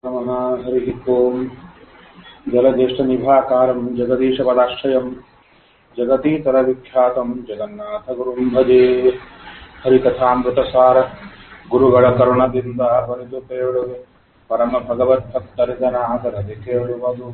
नमः हरिः ओम् जलज्येष्ठनिभाकारम् जगदीशपदाश्रयम् जगतीतरविख्यातम् जगन्नाथगुरुम् भजे ಹರಿಕಥಾಮೃತಸಾರ ಗುರುಗಳ ಕರುಣದಿಂದ ಬರೆದು ಕೇಳುವೆ ಪರಮ ಭಗವದ್ಭಕ್ತರಿದನಾದರದೆ ಕೇಳುವುದು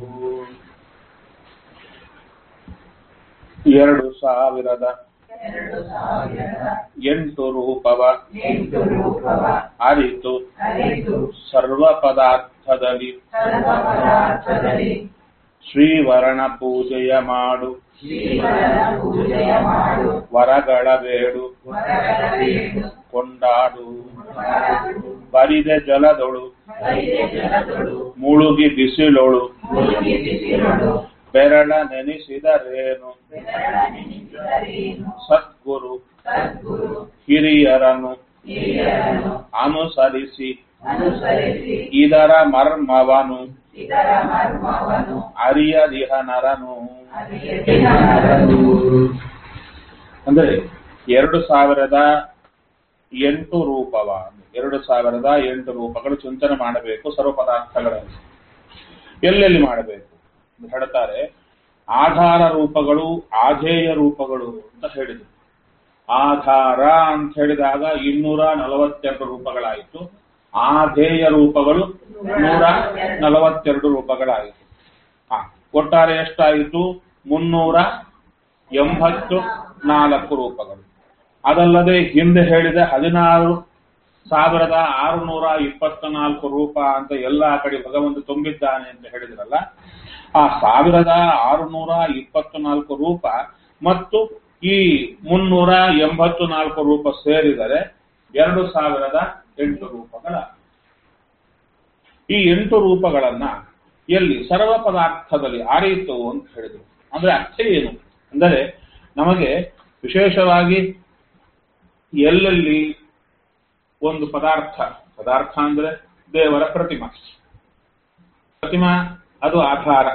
ಎರಡು ಸಾವಿರದ ಎರಡು ಸಾವಿರದ ಎಂಟು ರೂಪವ ಎಂಟು ರೂಪವ ಅರಿತು ಅರಿತು ಸರ್ವ ಪದಾರ್ಥದಲ್ಲಿ ಸರ್ವ ಪದಾರ್ಥದಲ್ಲಿ ಶ್ರೀವರಣ ಪೂಜೆಯ ಮಾಡು ಶ್ರೀವರನ ಪೂಜೆಯ ಮಾಡು ವರಗಳ ಬೇಡು ವರಗಳ ಬೇಡು ಕೊಂಡಾಡು ಮಾಡು. ಬರಿದೆ ಜಲದೊಳು ಬರಿದೆ ಜಲದೊಳು ಮುಳುಗಿ ಬಿಸಿಲೊಳು ಮುಳುಗಿ ಬಿಸಿಲೊಳು ಬೆರಳ ನೆನೆಸಿದರೇನು ಬೆರಳ ನೆನೆಸಿದರೇನು ಸದ್ಗುರು ಸದ್ಗುರು ಹಿರಿಯರನು ಹಿರಿಯರನ್ನು ಅನುಸರಿಸಿ ಅನುಸರಿಸಿ ಇದರ ಮರ್ಮವನು ಇದರ ಮರ್ಮವನ್ನು ಅರಿಯದಿಹ ನರನು ಅರಿಯದೆ ನರರು. ಅಂದ್ರೆ ಎರಡು ಸಾವಿರದ ಎಂಟು ರೂಪವ ಎರಡು ಸಾವಿರದ ಎಂಟು ರೂಪಗಳು ಚಿಂತನೆ ಮಾಡಬೇಕು ಸರ್ವ ಪದಾರ್ಥಗಳಲ್ಲಿ ಎಲ್ಲೆಲ್ಲಿ ಮಾಡಬೇಕು ಅಂತ ಹೇಳ್ತಾರೆ ಆಧಾರ ರೂಪಗಳು ಆಧೇಯ ರೂಪಗಳು ಅಂತ ಹೇಳಿದರು ಆಧಾರ ಅಂತ ಹೇಳಿದಾಗ ಇನ್ನೂರ ನಲವತ್ತೆರಡು ರೂಪಗಳಾಯಿತು ಆಧೇಯ ರೂಪಗಳು ನೂರ ನಲವತ್ತೆರಡು ರೂಪಗಳಾಯಿತು ಹಾ ಒಟ್ಟಾರೆ ಎಷ್ಟಾಯಿತು ಮುನ್ನೂರ ಎಂಬತ್ತು ನಾಲ್ಕು ರೂಪಗಳು ಅದಲ್ಲದೆ ಹಿಂದೆ ಹೇಳಿದ ಹದಿನಾರು ಸಾವಿರದ ಆರುನೂರ ಇಪ್ಪತ್ತ ನಾಲ್ಕು ರೂಪ ಅಂತ ಎಲ್ಲಾ ಕಡೆ ಭಗವಂತ ತುಂಬಿದ್ದಾನೆ ಅಂತ ಹೇಳಿದ್ರಲ್ಲ ಆ ಸಾವಿರದ ಆರುನೂರ ಇಪ್ಪತ್ತು ನಾಲ್ಕು ರೂಪ ಮತ್ತು ಈ ಮುನ್ನೂರ ಎಂಬತ್ತು ನಾಲ್ಕು ರೂಪ ಸೇರಿದರೆ ಎರಡು ಸಾವಿರದ ಎಂಟು ರೂಪಗಳ ಈ ಎಂಟು ರೂಪಗಳನ್ನ ಎಲ್ಲಿ ಸರ್ವ ಪದಾರ್ಥದಲ್ಲಿ ಆರೀತು ಅಂತ ಹೇಳಿದರು ಅಂದ್ರೆ ಅರ್ಥ ಏನು ಅಂದರೆ ನಮಗೆ ವಿಶೇಷವಾಗಿ ಎಲ್ಲೆಲ್ಲಿ ಒಂದು ಪದಾರ್ಥ ಪದಾರ್ಥ ಅಂದ್ರೆ ದೇವರ ಪ್ರತಿಮಾ ಪ್ರತಿಮಾ ಅದು ಆಧಾರ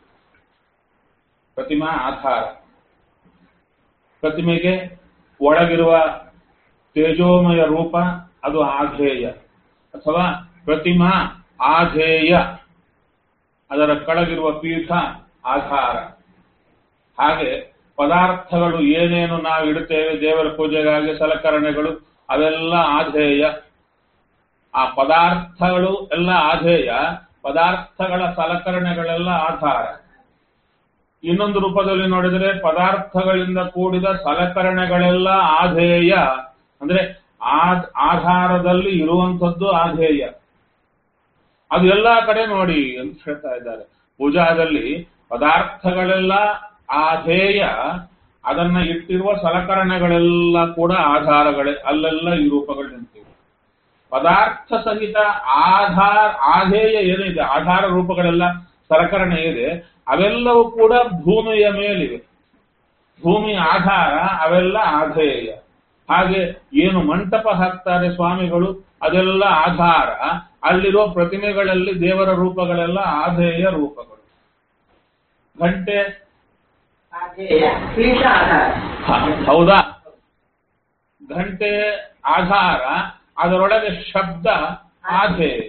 ಪ್ರತಿಮಾ ಆಧಾರ ಪ್ರತಿಮೆಗೆ ಒಳಗಿರುವ ತೇಜೋಮಯ ರೂಪ ಅದು ಆಧೇಯ ಅಥವಾ ಪ್ರತಿಮಾ ಆಧೇಯ ಅದರ ಕೆಳಗಿರುವ ಪೀಠ ಆಧಾರ ಹಾಗೆ ಪದಾರ್ಥಗಳು ಏನೇನು ನಾವು ಇಡುತ್ತೇವೆ ದೇವರ ಪೂಜೆಗಾಗಿ ಸಲಕರಣೆಗಳು ಅವೆಲ್ಲ ಆಧೇಯ ಆ ಪದಾರ್ಥಗಳು ಎಲ್ಲ ಆಧೇಯ ಪದಾರ್ಥಗಳ ಸಲಕರಣೆಗಳೆಲ್ಲ ಆಧಾರ ಇನ್ನೊಂದು ರೂಪದಲ್ಲಿ ನೋಡಿದರೆ ಪದಾರ್ಥಗಳಿಂದ ಕೂಡಿದ ಸಲಕರಣೆಗಳೆಲ್ಲ ಆಧೇಯ ಅಂದ್ರೆ ಆ- ಆಧಾರದಲ್ಲಿ ಇರುವಂಥದ್ದು ಆಧೇಯ ಅದು ಎಲ್ಲಾ ಕಡೆ ನೋಡಿ ಅಂತ ಹೇಳ್ತಾ ಇದ್ದಾರೆ ಪೂಜಾದಲ್ಲಿ ಪದಾರ್ಥಗಳೆಲ್ಲ ಆಧೇಯ ಅದನ್ನ ಇಟ್ಟಿರುವ ಸಲಕರಣೆಗಳೆಲ್ಲ ಕೂಡ ಆಧಾರಗಳೇ ಅಲ್ಲೆಲ್ಲ ಈ ರೂಪಗಳು ನಿಂತಿವೆ ಪದಾರ್ಥ ಸಹಿತ ಆಧಾರ ಆಧೇಯ ಏನಿದೆ ಆಧಾರ ರೂಪಗಳೆಲ್ಲ ಸಲಕರಣೆ ಇದೆ ಅವೆಲ್ಲವೂ ಕೂಡ ಭೂಮಿಯ ಮೇಲಿವೆ ಭೂಮಿ ಆಧಾರ ಅವೆಲ್ಲ ಆಧೇಯ ಹಾಗೆ ಏನು ಮಂಟಪ ಹಾಕ್ತಾರೆ ಸ್ವಾಮಿಗಳು ಅದೆಲ್ಲ ಆಧಾರ ಅಲ್ಲಿರೋ ಪ್ರತಿಮೆಗಳಲ್ಲಿ ದೇವರ ರೂಪಗಳೆಲ್ಲ ಆಧೇಯ ರೂಪಗಳು ಗಂಟೆ ಆಧೇಯ ಪೀಠ ಆಧಾರ ಹ- ಹೌದಾ ಗಂಟೆ ಆಧಾರ ಅದರೊಳಗೆ ಶಬ್ದ ಆಧೇಯ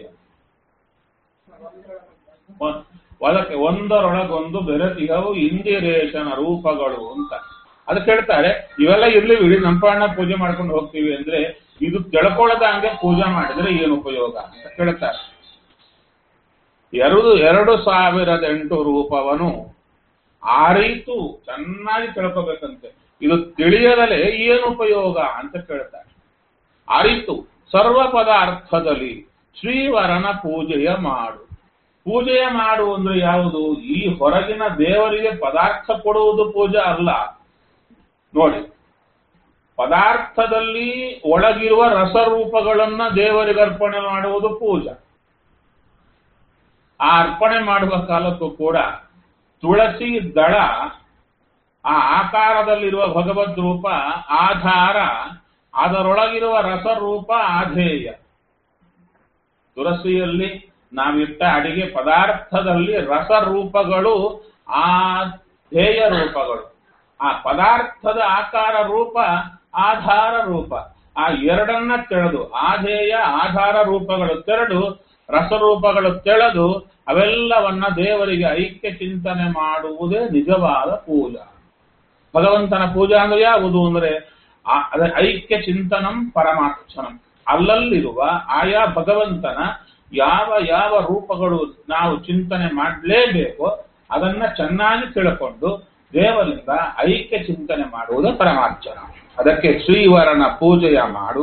ಒ- ಒಳಗೆ ಒಂದರೊಳಗೊಂದು ಬೆರೆತಿಗವು ಇಂದಿರೇಶನ ರೂಪಗಳು ಅಂತ ಅದಕ್ಕೆ ಹೇಳ್ತಾರೆ ಇವೆಲ್ಲ ಇರ್ಲಿ ಬಿಡಿ ನಂಪಣ್ಣ ಪೂಜೆ ಮಾಡ್ಕೊಂಡು ಹೋಗ್ತೀವಿ ಅಂದ್ರೆ ಇದು ತಿಳ್ಕೊಳ್ಳದ ಹಂಗೆ ಪೂಜೆ ಮಾಡಿದ್ರೆ ಏನು ಉಪಯೋಗ ಅಂತ ಕೇಳ್ತಾರೆ ಎರಡು ಎರಡು ಸಾವಿರದ ಎಂಟು ರೂಪವನು ಆರೀತು ಚೆನ್ನಾಗಿ ತಿಳ್ಕೋಬೇಕಂತೆ ಇದು ತಿಳಿಯದಲೇ ಏನು ಉಪಯೋಗ ಅಂತ ಕೇಳ್ತಾರೆ ಆರೀತು ಸರ್ವ ಪದಾರ್ಥದಲ್ಲಿ ಶ್ರೀವರನ ಪೂಜೆಯ ಮಾಡು ಪೂಜೆಯ ಮಾಡು ಅಂದ್ರೆ ಯಾವುದು ಈ ಹೊರಗಿನ ದೇವರಿಗೆ ಪದಾರ್ಥ ಕೊಡುವುದು ಪೂಜೆ ಅಲ್ಲ ನೋಡಿ ಪದಾರ್ಥದಲ್ಲಿ ಒಳಗಿರುವ ರಸರೂಪಗಳನ್ನ ದೇವರಿಗೆ ಅರ್ಪಣೆ ಮಾಡುವುದು ಪೂಜಾ ಆ ಅರ್ಪಣೆ ಮಾಡುವ ಕಾಲಕ್ಕೂ ಕೂಡ ತುಳಸಿ ದಳ ಆ ಆಕಾರದಲ್ಲಿರುವ ಭಗವದ್ ರೂಪ ಆಧಾರ ಅದರೊಳಗಿರುವ ರಸರೂಪ ಆಧೇಯ ತುಳಸಿಯಲ್ಲಿ ನಾವಿಟ್ಟ ಅಡಿಗೆ ಪದಾರ್ಥದಲ್ಲಿ ರಸರೂಪಗಳು ಆಧೇಯ ರೂಪಗಳು ಆ ಪದಾರ್ಥದ ಆಕಾರ ರೂಪ ಆಧಾರ ರೂಪ ಆ ಎರಡನ್ನ ತೆಳೆದು ಆಧೇಯ ಆಧಾರ ರೂಪಗಳು ತೆರಡು ರಸರೂಪಗಳು ತೆಳೆದು ಅವೆಲ್ಲವನ್ನ ದೇವರಿಗೆ ಐಕ್ಯ ಚಿಂತನೆ ಮಾಡುವುದೇ ನಿಜವಾದ ಪೂಜಾ ಭಗವಂತನ ಪೂಜಾ ಅಂದ್ರೆ ಯಾವುದು ಅಂದ್ರೆ ಆ- ಅದ ಐಕ್ಯ ಚಿಂತನಂ ಪರಮಾರ್ಥನಂ ಅಲ್ಲಲ್ಲಿರುವ ಆಯಾ ಭಗವಂತನ ಯಾವ ಯಾವ ರೂಪಗಳು ನಾವು ಚಿಂತನೆ ಮಾಡಲೇಬೇಕೋ ಅದನ್ನ ಚೆನ್ನಾಗಿ ತಿಳ್ಕೊಂಡು ದೇವರಿಂದ ಐಕ್ಯ ಚಿಂತನೆ ಮಾಡುವುದು ಪರಮಾರ್ಚನ ಅದಕ್ಕೆ ಶ್ರೀವರನ ಪೂಜೆಯ ಮಾಡು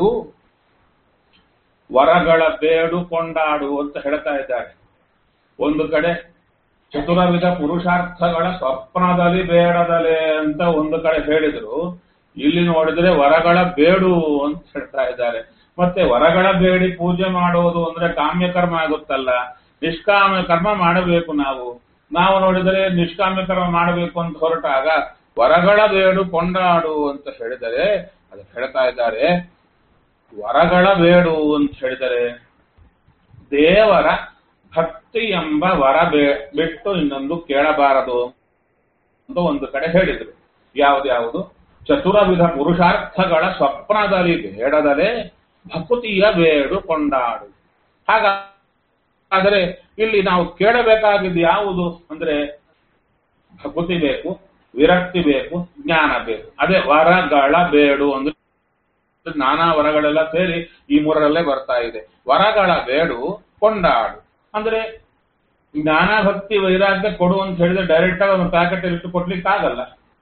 ವರಗಳ ಬೇಡು ಕೊಂಡಾಡು ಅಂತ ಹೇಳ್ತಾ ಇದ್ದಾರೆ ಒಂದು ಕಡೆ ಚತುರವಿಧ ಪುರುಷಾರ್ಥಗಳ ಸ್ವಪ್ನದಲ್ಲಿ ಬೇಡದಲೆ ಅಂತ ಒಂದು ಕಡೆ ಹೇಳಿದ್ರು ಇಲ್ಲಿ ನೋಡಿದ್ರೆ ವರಗಳ ಬೇಡು ಅಂತ ಹೇಳ್ತಾ ಇದ್ದಾರೆ ಮತ್ತೆ ವರಗಳ ಬೇಡಿ ಪೂಜೆ ಮಾಡುವುದು ಅಂದ್ರೆ ಕಾಮ್ಯ ಕರ್ಮ ಆಗುತ್ತಲ್ಲ ನಿಷ್ಕಾಮ ಕರ್ಮ ಮಾಡಬೇಕು ನಾವು ನಾವು ನೋಡಿದರೆ ನಿಷ್ಕಾಮ್ಯ ಕರ್ಮ ಮಾಡಬೇಕು ಅಂತ ಹೊರಟಾಗ ವರಗಳ ಬೇಡು ಕೊಂಡಾಡು ಅಂತ ಹೇಳಿದರೆ ಅದು ಹೇಳ್ತಾ ಇದ್ದಾರೆ ವರಗಳ ಬೇಡು ಅಂತ ಹೇಳಿದರೆ ದೇವರ ಭಕ್ತಿ ಎಂಬ ವರ ಬೇ- ಬಿಟ್ಟು ಇನ್ನೊಂದು ಕೇಳಬಾರದು ಅಂತ ಒಂದು ಕಡೆ ಹೇಳಿದರು ಯಾವ್ದ್ಯಾವುದು ಚತುರವಿಧ ಪುರುಷಾರ್ಥಗಳ ಸ್ವಪ್ನದಲ್ಲಿ ಬೇಡದಲೇ ಭಕ್ತಿಯ ಬೇಡು ಕೊಂಡಾಡು ಹಾಗಾದರೆ ಇಲ್ಲಿ ನಾವು ಕೇಳಬೇಕಾಗಿದ್ದು ಯಾವುದು ಅಂದ್ರೆ ಭಕ್ತಿ ಬೇಕು ವಿರಕ್ತಿ ಬೇಕು ಜ್ಞಾನ ಬೇಕು ಅದೇ ವರಗಳ ಬೇಡು ಅಂದ್ರೆ ನಾನಾ ವರಗಳೆಲ್ಲ ಸೇರಿ ಈ ಮೂರರಲ್ಲೇ ಬರ್ತಾ ಇದೆ ವರಗಳ ಬೇಡು ಕೊಂಡಾಡು ಅಂದ್ರೆ ಜ್ಞಾನ ಭಕ್ತಿ ವೈರಾಗ್ಯ ಕೊಡು ಅಂತ ಹೇಳಿದ್ರೆ ಡೈರೆಕ್ಟ್ ಆಗಿ ಒಂದು ಪ್ಯಾಕೆಟ್ ಇಟ್ಟು ಕೊಡ್ಲಿಕ್ಕೆ ಆಗಲ್ಲ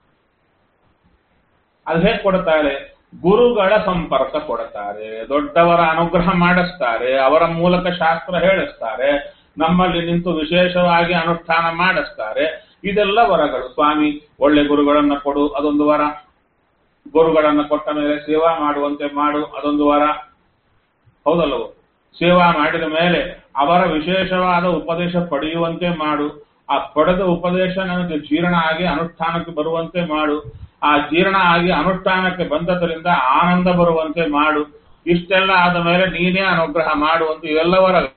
ಅದು ಹೇಗೆ ಕೊಡ್ತಾರೆ ಗುರುಗಳ ಸಂಪರ್ಕ ಕೊಡ್ತಾರೆ ದೊಡ್ಡವರ ಅನುಗ್ರಹ ಮಾಡಿಸ್ತಾರೆ ಅವರ ಮೂಲಕ ಶಾಸ್ತ್ರ ಹೇಳಿಸ್ತಾರೆ ನಮ್ಮಲ್ಲಿ ನಿಂತು ವಿಶೇಷವಾಗಿ ಅನುಷ್ಠಾನ ಮಾಡಿಸ್ತಾರೆ ಇದೆಲ್ಲ ವರಗಳು ಸ್ವಾಮಿ ಒಳ್ಳೆ ಗುರುಗಳನ್ನ ಕೊಡು ಅದೊಂದು ವರ ಗುರುಗಳನ್ನ ಕೊಟ್ಟ ಮೇಲೆ ಸೇವಾ ಮಾಡುವಂತೆ ಮಾಡು ಅದೊಂದು ವರ ಹೌದಲ್ಲವೋ ಸೇವಾ ಮಾಡಿದ ಮೇಲೆ ಅವರ ವಿಶೇಷವಾದ ಉಪದೇಶ ಪಡೆಯುವಂತೆ ಮಾಡು ಆ ಪಡೆದ ಉಪದೇಶ ನನಗೆ ಜೀರ್ಣ ಆಗಿ ಅನುಷ್ಠಾನಕ್ಕೆ ಬರುವಂತೆ ಮಾಡು ಆ ಜೀರ್ಣ ಆಗಿ ಅನುಷ್ಠಾನಕ್ಕೆ ಬಂದದರಿಂದ ಆನಂದ ಬರುವಂತೆ ಮಾಡು ಇಷ್ಟೆಲ್ಲ ಆದ ಮೇಲೆ ನೀನೇ ಅನುಗ್ರಹ ಮಾಡು ಅಂತ ಇವೆಲ್ಲ ವರಗಳು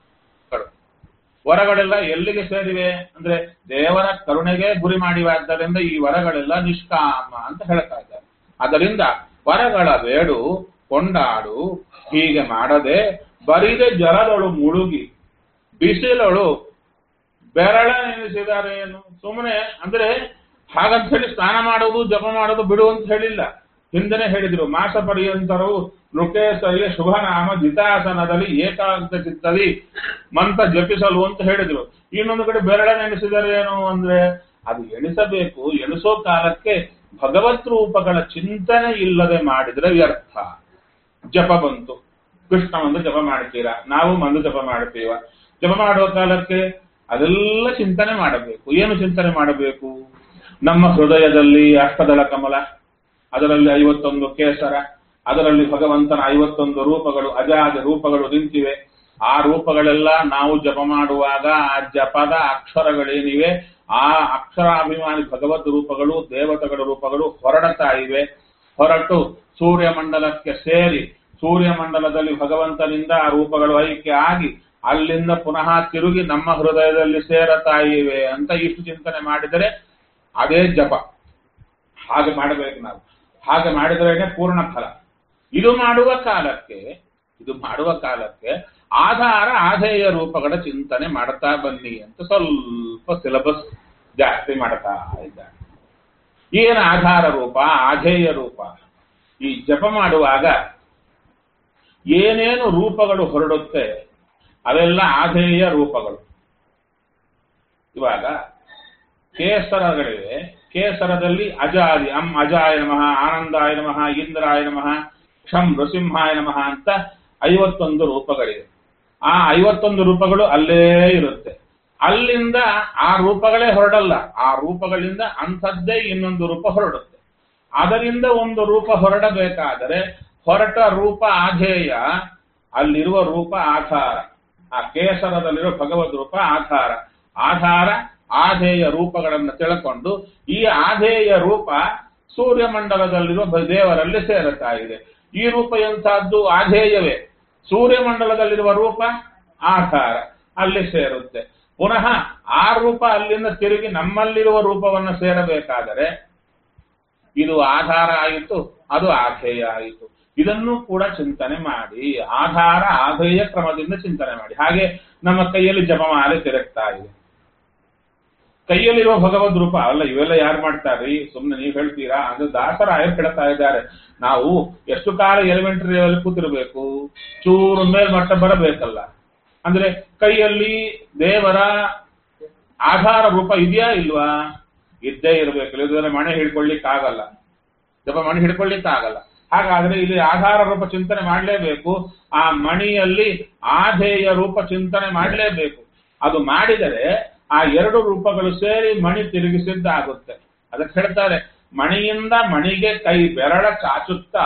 ವರಗಳೆಲ್ಲ ಎಲ್ಲಿಗೆ ಸೇರಿವೆ ಅಂದ್ರೆ ದೇವರ ಕರುಣೆಗೆ ಗುರಿ ಮಾಡಿವಾದ್ದರಿಂದ ಈ ವರಗಳೆಲ್ಲ ನಿಷ್ಕಾಮ ಅಂತ ಹೇಳ್ತಾ ಇದ್ದಾರೆ ಅದರಿಂದ ವರಗಳ ಬೇಡು ಕೊಂಡಾಡು ಹೀಗೆ ಮಾಡದೆ ಬರಿದೆ ಜಲದೊಳು ಮುಳುಗಿ ಬಿಸಿಲೊಳು ಬೆರಳ ನೆನೆಸಿದಾರೇನು ಸುಮ್ಮನೆ ಅಂದ್ರೆ ಹಾಗಂತ ಹೇಳಿ ಸ್ನಾನ ಮಾಡೋದು ಜಪ ಮಾಡೋದು ಬಿಡು ಅಂತ ಹೇಳಿಲ್ಲ ಹಿಂದೆನೆ ಹೇಳಿದ್ರು ಮಾಸ ಪರ್ಯಂತರು ನೃಕೇಸರಿಯ ಶುಭ ನಾಮ ಜಿತಾಸನದಲ್ಲಿ ಏಕಾಂತ ಚಿತ್ತದಿ ಮಂತ್ರ ಜಪಿಸಲು ಅಂತ ಹೇಳಿದ್ರು ಇನ್ನೊಂದು ಕಡೆ ಬೆರಳ ನೆನೆಸಿದರೇನು ಅಂದ್ರೆ ಅದು ಎಣಿಸಬೇಕು ಎಣಿಸೋ ಕಾಲಕ್ಕೆ ಭಗವತ್ ರೂಪಗಳ ಚಿಂತನೆ ಇಲ್ಲದೆ ಮಾಡಿದ್ರೆ ವ್ಯರ್ಥ ಜಪ ಬಂತು ಕೃಷ್ಣ ಒಂದು ಜಪ ಮಾಡ್ತೀರಾ ನಾವು ಮಂದು ಜಪ ಮಾಡ್ತೀವ ಜಪ ಮಾಡುವ ಕಾಲಕ್ಕೆ ಅದೆಲ್ಲ ಚಿಂತನೆ ಮಾಡಬೇಕು ಏನು ಚಿಂತನೆ ಮಾಡಬೇಕು ನಮ್ಮ ಹೃದಯದಲ್ಲಿ ಅಷ್ಟದಳ ಕಮಲ ಅದರಲ್ಲಿ ಐವತ್ತೊಂದು ಕೇಸರ ಅದರಲ್ಲಿ ಭಗವಂತನ ಐವತ್ತೊಂದು ರೂಪಗಳು ಅಜಾಜ ರೂಪಗಳು ನಿಂತಿವೆ ಆ ರೂಪಗಳೆಲ್ಲ ನಾವು ಜಪ ಮಾಡುವಾಗ ಆ ಜಪದ ಅಕ್ಷರಗಳೇನಿವೆ ಆ ಅಕ್ಷರಾಭಿಮಾನಿ ಭಗವದ್ ರೂಪಗಳು ದೇವತೆಗಳ ರೂಪಗಳು ಹೊರಡತಾ ಇವೆ ಹೊರಟು ಸೂರ್ಯಮಂಡಲಕ್ಕೆ ಸೇರಿ ಸೂರ್ಯಮಂಡಲದಲ್ಲಿ ಭಗವಂತನಿಂದ ಆ ರೂಪಗಳು ಐಕ್ಯ ಆಗಿ ಅಲ್ಲಿಂದ ಪುನಃ ತಿರುಗಿ ನಮ್ಮ ಹೃದಯದಲ್ಲಿ ಸೇರತಾ ಇವೆ ಅಂತ ಇಷ್ಟು ಚಿಂತನೆ ಮಾಡಿದರೆ ಅದೇ ಜಪ ಹಾಗೆ ಮಾಡಬೇಕು ನಾವು ಹಾಗೆ ಮಾಡಿದ್ರೇನೆ ಪೂರ್ಣ ಫಲ ಇದು ಮಾಡುವ ಕಾಲಕ್ಕೆ ಇದು ಮಾಡುವ ಕಾಲಕ್ಕೆ ಆಧಾರ ಆಧೇಯ ರೂಪಗಳ ಚಿಂತನೆ ಮಾಡ್ತಾ ಬನ್ನಿ ಅಂತ ಸ್ವಲ್ಪ ಸಿಲಬಸ್ ಜಾಸ್ತಿ ಮಾಡ್ತಾ ಇದ್ದಾರೆ ಏನು ಆಧಾರ ರೂಪ ಆಧೇಯ ರೂಪ ಈ ಜಪ ಮಾಡುವಾಗ ಏನೇನು ರೂಪಗಳು ಹೊರಡುತ್ತೆ ಅವೆಲ್ಲ ಆಧೇಯ ರೂಪಗಳು ಇವಾಗ ಕೇಸರಗಳಿವೆ ಕೇಸರದಲ್ಲಿ ಅಜಾದಿ ಅಂ ಅಜಾಯ ನಮಃ ಆನಂದಾಯ ನಮಃ ಇಂದ್ರಾಯ ನಮಃ ಕ್ಷಂ ನೃಸಿಂಹಾಯ ನಮಃ ಅಂತ ಐವತ್ತೊಂದು ರೂಪಗಳಿವೆ ಆ ಐವತ್ತೊಂದು ರೂಪಗಳು ಅಲ್ಲೇ ಇರುತ್ತೆ ಅಲ್ಲಿಂದ ಆ ರೂಪಗಳೇ ಹೊರಡಲ್ಲ ಆ ರೂಪಗಳಿಂದ ಅಂಥದ್ದೇ ಇನ್ನೊಂದು ರೂಪ ಹೊರಡುತ್ತೆ ಅದರಿಂದ ಒಂದು ರೂಪ ಹೊರಡಬೇಕಾದರೆ ಹೊರಟ ರೂಪ ಆಧೇಯ ಅಲ್ಲಿರುವ ರೂಪ ಆಧಾರ ಆ ಕೇಸರದಲ್ಲಿರುವ ಭಗವದ್ ರೂಪ ಆಧಾರ ಆಧಾರ ಆಧೇಯ ರೂಪಗಳನ್ನು ತಿಳ್ಕೊಂಡು ಈ ಆಧೇಯ ರೂಪ ಸೂರ್ಯಮಂಡಲದಲ್ಲಿರುವ ಭ- ದೇವರಲ್ಲಿ ಸೇರುತ್ತಾ ಇದೆ ಈ ರೂಪ ಎಂತಹದ್ದು ಆಧೇಯವೇ ಸೂರ್ಯಮಂಡಲದಲ್ಲಿರುವ ರೂಪ ಆಧಾರ ಅಲ್ಲಿ ಸೇರುತ್ತೆ ಪುನಃ ಆ ರೂಪ ಅಲ್ಲಿಂದ ತಿರುಗಿ ನಮ್ಮಲ್ಲಿರುವ ರೂಪವನ್ನು ಸೇರಬೇಕಾದರೆ ಇದು ಆಧಾರ ಆಯಿತು ಅದು ಆಧೇಯ ಆಯಿತು ಇದನ್ನು ಕೂಡ ಚಿಂತನೆ ಮಾಡಿ ಆಧಾರ ಆಧೇಯ ಕ್ರಮದಿಂದ ಚಿಂತನೆ ಮಾಡಿ ಹಾಗೆ ನಮ್ಮ ಕೈಯಲ್ಲಿ ಜಪಮಾಲೆ ತಿರುಗ್ತಾ ಇದೆ ಕೈಯಲ್ಲಿರುವ ಭಗವದ್ ರೂಪ ಅಲ್ಲ ಇವೆಲ್ಲ ಯಾರು ಮಾಡ್ತಾರ್ರಿ ಸುಮ್ಮನೆ ನೀವು ಹೇಳ್ತೀರಾ ಅಂದ್ರೆ ದಾಸರಾಯರು ಹೇಳ್ತಾ ಇದ್ದಾರೆ ನಾವು ಎಷ್ಟು ಕಾಲ ಎಲಿಮೆಂಟರಿ ಲೆವೆಲ್ ಕೂತಿರ್ಬೇಕು ಚೂರು ಮೇಲ್ಮಟ್ಟ ಬರಬೇಕಲ್ಲ ಅಂದ್ರೆ ಕೈಯಲ್ಲಿ ದೇವರ ಆಧಾರ ರೂಪ ಇದೆಯಾ ಇಲ್ವಾ ಇದ್ದೇ ಇರಬೇಕು ಇಲ್ಲದ್ರೆ ಮಣೆ ಹಿಡ್ಕೊಳ್ಳಿಕ್ ಆಗಲ್ಲ ಜಪ ಮಣಿ ಹಿಡ್ಕೊಳ್ಳಿಕ್ ಆಗಲ್ಲ ಹಾಗಾದ್ರೆ ಇಲ್ಲಿ ಆಧಾರ ರೂಪ ಚಿಂತನೆ ಮಾಡಲೇಬೇಕು ಆ ಮಣಿಯಲ್ಲಿ ಆಧೇಯ ರೂಪ ಚಿಂತನೆ ಮಾಡಲೇಬೇಕು ಅದು ಮಾಡಿದರೆ ಆ ಎರಡು ರೂಪಗಳು ಸೇರಿ ಮಣಿ ತಿರುಗಿಸಿದ್ದಾಗುತ್ತೆ ಅದಕ್ಕೆ ಹೇಳ್ತಾರೆ ಮಣಿಯಿಂದ ಮಣಿಗೆ ಕೈ ಬೆರಳ ಚಾಚುತ್ತಾ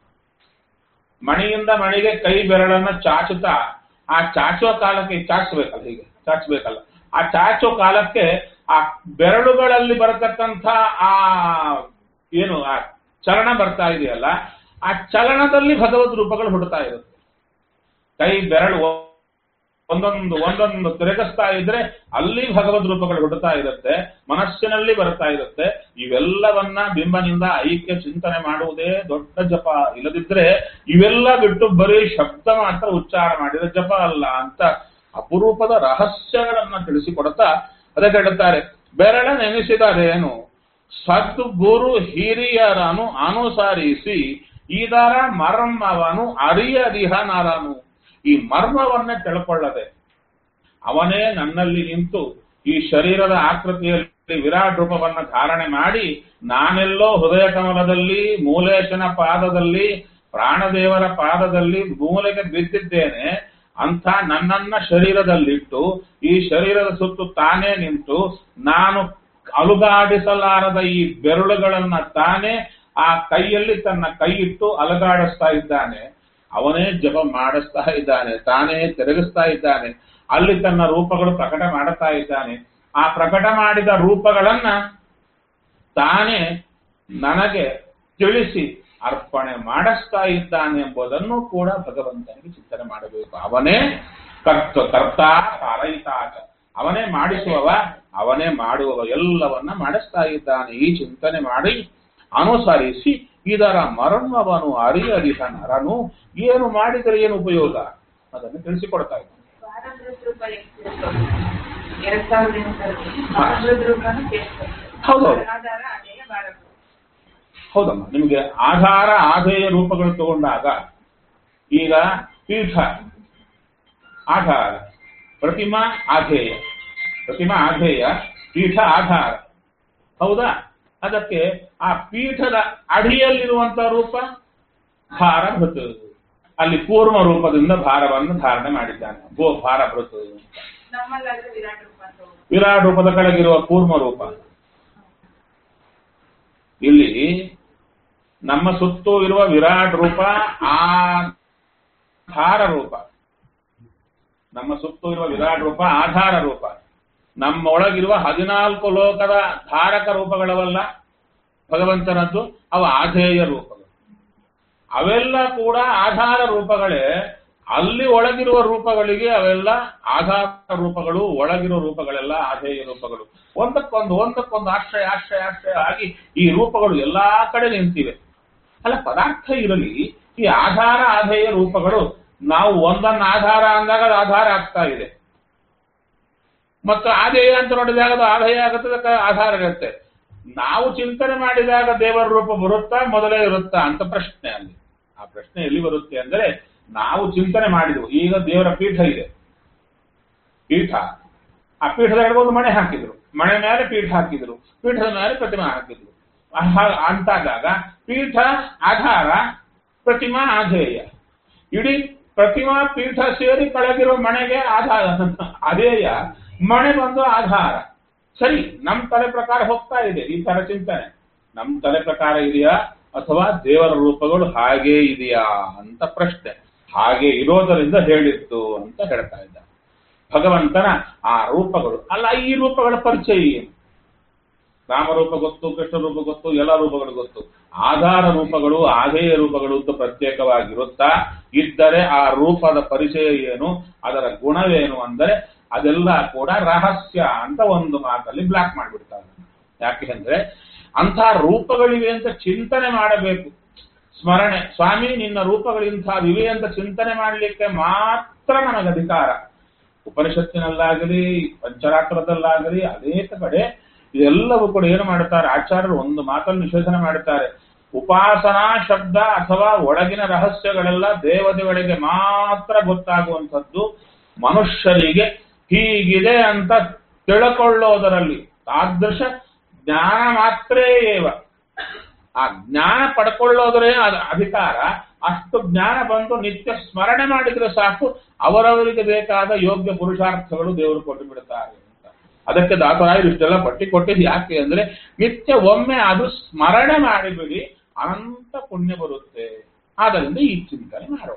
ಮಣಿಯಿಂದ ಮಣಿಗೆ ಕೈ ಬೆರಳನ್ನ ಚಾಚುತ್ತಾ ಆ ಚಾಚುವ ಕಾಲಕ್ಕೆ ಚಾಚಬೇಕಲ್ಲ ಹೀಗೆ ಚಾಚಬೇಕಲ್ಲ ಆ ಚಾಚೋ ಕಾಲಕ್ಕೆ ಆ ಬೆರಳುಗಳಲ್ಲಿ ಬರತಕ್ಕಂಥ ಆ ಏನು ಆ ಚಲನ ಬರ್ತಾ ಇದೆಯಲ್ಲ ಆ ಚಲನದಲ್ಲಿ ಭಗವದ್ ರೂಪಗಳು ಹುಡುತಾ ಇರುತ್ತೆ ಕೈ ಬೆರಳು ಒಂದೊಂದು ಒಂದೊಂದು ತಿರುಗಿಸ್ತಾ ಇದ್ರೆ ಅಲ್ಲಿ ಭಗವದ್ ರೂಪಗಳು ಹುಡುತಾ ಇರುತ್ತೆ ಮನಸ್ಸಿನಲ್ಲಿ ಬರ್ತಾ ಇರುತ್ತೆ ಇವೆಲ್ಲವನ್ನ ಬಿಂಬನಿಂದ ಐಕ್ಯ ಚಿಂತನೆ ಮಾಡುವುದೇ ದೊಡ್ಡ ಜಪ ಇಲ್ಲದಿದ್ರೆ ಇವೆಲ್ಲ ಬಿಟ್ಟು ಬರೀ ಶಬ್ದ ಮಾತ್ರ ಉಚ್ಚಾರ ಮಾಡಿದ ಜಪ ಅಲ್ಲ ಅಂತ ಅಪರೂಪದ ರಹಸ್ಯಗಳನ್ನ ತಿಳಿಸಿಕೊಡ್ತಾ ಅದಕ್ಕೆ ಹೇಳ್ತಾರೆ ಬೆರಳ ನೆನೆಸಿದರೇನು ಸದ್ಗುರು ಹಿರಿಯರನು ಅನುಸರಿಸಿ ಇದರ ಮರ್ಮವನು ಅರಿಯರಿಹನರನು ಈ ಮರ್ಮವನ್ನೇ ತಿಳ್ಕೊಳ್ಳದೆ ಅವನೇ ನನ್ನಲ್ಲಿ ನಿಂತು ಈ ಶರೀರದ ಆಕೃತಿಯಲ್ಲಿ ವಿರಾಟ್ ರೂಪವನ್ನ ಧಾರಣೆ ಮಾಡಿ ನಾನೆಲ್ಲೋ ಹೃದಯ ಕಮಲದಲ್ಲಿ ಮೂಲೇಶನ ಪಾದದಲ್ಲಿ ಪ್ರಾಣದೇವರ ಪಾದದಲ್ಲಿ ಮೂಲೆಗೆ ಬಿದ್ದಿದ್ದೇನೆ ಅಂತ ನನ್ನನ್ನ ಶರೀರದಲ್ಲಿಟ್ಟು ಈ ಶರೀರದ ಸುತ್ತು ತಾನೇ ನಿಂತು ನಾನು ಅಲುಗಾಡಿಸಲಾರದ ಈ ಬೆರಳುಗಳನ್ನ ತಾನೇ ಆ ಕೈಯಲ್ಲಿ ತನ್ನ ಕೈ ಇಟ್ಟು ಅಲಗಾಡಿಸ್ತಾ ಇದ್ದಾನೆ ಅವನೇ ಜಪ ಮಾಡಿಸ್ತಾ ಇದ್ದಾನೆ ತಾನೇ ತಿರುಗಿಸ್ತಾ ಇದ್ದಾನೆ ಅಲ್ಲಿ ತನ್ನ ರೂಪಗಳು ಪ್ರಕಟ ಮಾಡುತ್ತಾ ಇದ್ದಾನೆ ಆ ಪ್ರಕಟ ಮಾಡಿದ ರೂಪಗಳನ್ನ ತಾನೇ ನನಗೆ ತಿಳಿಸಿ ಅರ್ಪಣೆ ಮಾಡಿಸ್ತಾ ಇದ್ದಾನೆ ಎಂಬುದನ್ನು ಕೂಡ ಭಗವಂತನಿಗೆ ಚಿಂತನೆ ಮಾಡಬೇಕು ಅವನೇ ಕರ್ತ ಕರ್ತ ಕಾರಯಿತಾಚ ಅವನೇ ಮಾಡಿಸುವವ ಅವನೇ ಮಾಡುವವ ಎಲ್ಲವನ್ನ ಮಾಡಿಸ್ತಾ ಇದ್ದಾನೆ ಈ ಚಿಂತನೆ ಮಾಡಿ ಅನುಸರಿಸಿ ಇದರ ಮರ್ಮವನು ಅರಿಯರಿಹ ನರನು ಏನು ಮಾಡಿದರೆ ಏನು ಉಪಯೋಗ ಅದನ್ನು ತಿಳಿಸಿಕೊಡ್ತಾ ಇದ್ದಾನೆ ಭಾರತದ ರೂಪ ಎಷ್ಟು ಎರಡ್ ಸಾವಿರದ ಎಂಟರಲ್ಲಿ ಭಾರತದ ರೂಪನು ಕೇಳ್ತಾರೆ ಹೌದೌದು ಆಧಾರ ಅದೇ ಭಾರತ ಹೌದಮ್ಮ ನಿಮಗೆ ಆಧಾರ ಆಧೇಯ ರೂಪಗಳು ತಗೊಂಡಾಗ ಈಗ ಪೀಠ ಆಧಾರ ಪ್ರತಿಮಾ ಆಧೇಯ ಪ್ರತಿಮಾ ಆಧೇಯ ಪೀಠ ಆಧಾರ ಹೌದಾ ಅದಕ್ಕೆ ಆ ಪೀಠದ ಅಡಿಯಲ್ಲಿರುವಂತಹ ರೂಪ ಭಾರಭೃತ ಅಲ್ಲಿ ಕೂರ್ಮ ರೂಪದಿಂದ ಭಾರವನ್ನು ಧಾರಣೆ ಮಾಡಿದ್ದಾನೆ ಗೋ ಭಾರಭೃತ ನಮ್ಮಲ್ಲಾದ್ರೆ ವಿರಾಟ್ ರೂಪ ಅಂತ ಹೋಗುತ್ತೆ. ವಿರಾಟ್ ರೂಪದ ಕೆಳಗಿರುವ ಕೂರ್ಮ ರೂಪ ಇಲ್ಲಿ ನಮ್ಮ ಸುತ್ತು ಇರುವ ವಿರಾಟ್ ರೂಪ ಆಧಾರ ರೂಪ ನಮ್ಮ ಸುತ್ತು ಇರುವ ವಿರಾಟ್ ರೂಪ ಆಧಾರ ರೂಪ ನಮ್ಮ ಒಳಗಿರುವ ಹದಿನಾಲ್ಕು ಲೋಕದ ಧಾರಕ ರೂಪಗಳವಲ್ಲ ಭಗವಂತನದ್ದು ಅವು ಆಧೇಯ ರೂಪಗಳು ಅವೆಲ್ಲ ಕೂಡ ಆಧಾರ ರೂಪಗಳೇ ಅಲ್ಲಿ ಒಳಗಿರುವ ರೂಪಗಳಿಗೆ ಅವೆಲ್ಲ ಆಧಾರ ರೂಪಗಳು ಒಳಗಿರುವ ರೂಪಗಳೆಲ್ಲ ಆಧೇಯ ರೂಪಗಳು ಒಂದಕ್ಕೊಂದು ಒಂದಕ್ಕೊಂದು ಆಶ್ರಯ ಆಶ್ರಯ ಆಶ್ರಯ ಆಗಿ ಈ ರೂಪಗಳು ಎಲ್ಲಾ ಕಡೆ ನಿಂತಿವೆ ಅಲ್ಲ ಪದಾರ್ಥ ಇರಲಿ ಈ ಆಧಾರ ಆಧೇಯ ರೂಪಗಳು ನಾವು ಒಂದನ್ನ ಆಧಾರ ಅಂದಾಗ ಅದು ಆಧಾರ ಆಗ್ತಾ ಇದೆ ಮತ್ತು ಆಧೇಯ ಅಂತ ನೋಡಿದಾಗ ಅದು ಆದಾಯ ಆಗುತ್ತದೆ ಕ- ಆಧಾರ ಇರುತ್ತೆ ನಾವು ಚಿಂತನೆ ಮಾಡಿದಾಗ ದೇವರ ರೂಪ ಬರುತ್ತಾ ಮೊದಲೇ ಇರುತ್ತಾ ಅಂತ ಪ್ರಶ್ನೆ ಅಲ್ಲಿ ಆ ಪ್ರಶ್ನೆ ಎಲ್ಲಿ ಬರುತ್ತೆ ಅಂದ್ರೆ ನಾವು ಚಿಂತನೆ ಮಾಡಿದ್ವು ಈಗ ದೇವರ ಪೀಠ ಇದೆ ಪೀಠ ಆ ಪೀಠದ ಒಂದು ಮಣೆ ಹಾಕಿದ್ರು ಮಣೆ ಮೇಲೆ ಪೀಠ ಹಾಕಿದ್ರು ಪೀಠದ ಮೇಲೆ ಪ್ರತಿಮಾ ಹಾಕಿದ್ರು ಆಹಾ- ಅಂತಾದಾಗ ಪೀಠ ಆಧಾರ ಪ್ರತಿಮಾ ಆಧೇಯ ಇಡೀ ಪ್ರತಿಮಾ ಪೀಠ ಸೇರಿ ಕೆಳಗಿರೋ ಮನೆಗೆ ಆಧಾರ ಅಧೇಯ ಮಣೆ ಬಂದು ಆಧಾರ ಸರಿ ನಮ್ ತಲೆ ಪ್ರಕಾರ ಹೋಗ್ತಾ ಇದೆ ಈ ತರ ಚಿಂತನೆ ನಮ್ ತಲೆ ಪ್ರಕಾರ ಇದೆಯಾ ಅಥವಾ ದೇವರ ರೂಪಗಳು ಹಾಗೇ ಇದೆಯಾ ಅಂತ ಪ್ರಶ್ನೆ ಹಾಗೆ ಇರೋದರಿಂದ ಹೇಳಿತ್ತು ಅಂತ ಹೇಳ್ತಾ ಇದ್ದ ಭಗವಂತನ ಆ ರೂಪಗಳು ಅಲ್ಲ ಈ ರೂಪಗಳ ಪರಿಚಯ ಏನು ರಾಮರೂಪ ಗೊತ್ತು ಕೃಷ್ಣ ರೂಪ ಗೊತ್ತು ಎಲ್ಲ ರೂಪಗಳು ಗೊತ್ತು ಆಧಾರ ರೂಪಗಳು ಆಧೇಯ ರೂಪಗಳು ಅಂತ ಪ್ರತ್ಯೇಕವಾಗಿರುತ್ತಾ ಇದ್ದರೆ ಆ ರೂಪದ ಪರಿಚಯ ಏನು ಅದರ ಗುಣವೇನು ಅಂದರೆ ಅದೆಲ್ಲ ಕೂಡ ರಹಸ್ಯ ಅಂತ ಒಂದು ಮಾತಲ್ಲಿ ಬ್ಲಾಕ್ ಮಾಡಿಬಿಡ್ತಾರೆ ಯಾಕೆ ಅಂದ್ರೆ ಅಂಥ ರೂಪಗಳಿವೆ ಅಂತ ಚಿಂತನೆ ಮಾಡಬೇಕು ಸ್ಮರಣೆ ಸ್ವಾಮಿ ನಿನ್ನ ರೂಪಗಳಿಂಥ ವಿವೆ ಅಂತ ಚಿಂತನೆ ಮಾಡಲಿಕ್ಕೆ ಮಾತ್ರ ನಮಗೆ ಅಧಿಕಾರ ಉಪನಿಷತ್ತಿನಲ್ಲಾಗಲಿ ಪಂಚರಾತ್ರದಲ್ಲಾಗಲಿ ಅನೇಕ ಕಡೆ ಇದೆಲ್ಲವೂ ಕೂಡ ಏನು ಮಾಡುತ್ತಾರೆ ಆಚಾರ್ಯರು ಒಂದು ಮಾತನ್ನು ನಿಷೇಧನೆ ಮಾಡುತ್ತಾರೆ ಉಪಾಸನಾ ಶಬ್ದ ಅಥವಾ ಒಳಗಿನ ರಹಸ್ಯಗಳೆಲ್ಲ ದೇವತೆಗಳಿಗೆ ಮಾತ್ರ ಗೊತ್ತಾಗುವಂಥದ್ದು ಮನುಷ್ಯರಿಗೆ ಹೀಗಿದೆ ಅಂತ ತಿಳ್ಕೊಳ್ಳೋದರಲ್ಲಿ ತಾದೃಶ ಜ್ಞಾನ ಮಾತ್ರೇ ಏವ ಆ ಜ್ಞಾನ ಪಡ್ಕೊಳ್ಳೋದ್ರೆ ಅದ ಅಧಿಕಾರ ಅಷ್ಟು ಜ್ಞಾನ ಬಂದು ನಿತ್ಯ ಸ್ಮರಣೆ ಮಾಡಿದ್ರೆ ಸಾಕು ಅವರವರಿಗೆ ಬೇಕಾದ ಯೋಗ್ಯ ಪುರುಷಾರ್ಥಗಳು ದೇವರು ಕೊಟ್ಟು ಬಿಡುತ್ತಾರೆ ಅಂತ ಅದಕ್ಕೆ ದಾಸರಾಯರು ಇಷ್ಟೆಲ್ಲ ಪಟ್ಟಿ ಕೊಟ್ಟಿದ್ದು ಯಾಕೆ ಅಂದ್ರೆ ನಿತ್ಯ ಒಮ್ಮೆ ಅದು ಸ್ಮರಣೆ ಮಾಡಿಬಿಡಿ ಅನಂತ ಪುಣ್ಯ ಬರುತ್ತೆ ಆದ್ದರಿಂದ ಈ ಚಿಂತನೆ ಮಾಡೋಣ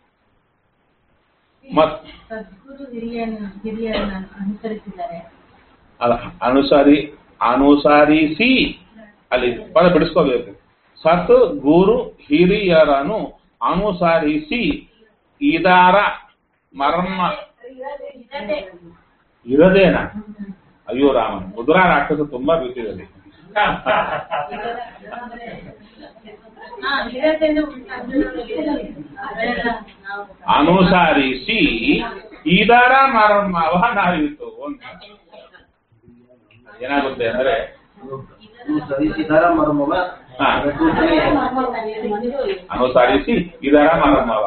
ಮತ್ ಸದ್ಗುರು ಹಿರಿಯನ್ನ ಹಿರಿಯರನ್ನ ಅನುಸರಿಸಿದ್ದಾರೆ ಅಲ್ಲ ಅನುಸಾರಿ ಅನುಸಾರಿಸಿ ಅಲ್ಲಿ ಪದ ಬಿಡಿಸ್ಕೋಬೇಕು ಸತ್ ಗುರು ಹಿರಿಯರನು ಅನುಸರಿಸಿ ಇದರ ಮರ್ಮ ಇರದೇನ ಅಯ್ಯೋ ರಾಮ ಮುದ್ರಾ ರಾಕ್ಷಸ ತುಂಬಾ ಬಿಟ್ಟಿದೆ ಹಾ, ಇರದೇನು ಅದೆಲ್ಲ ನಾವು ಅನುಸರಿಸಿ ಇದರ ಮರ್ಮವ ನಾವಿತ್ತು ಅಂತ ಏನಾಗುತ್ತೆ ಅಂದ್ರೆ ಸರಿಸಿದಾರ ಮರ್ಮವ ಹಾ. ರಘುವೇ ಅನುಸರಿಸಿ ಇದರ ಮರ್ಮವ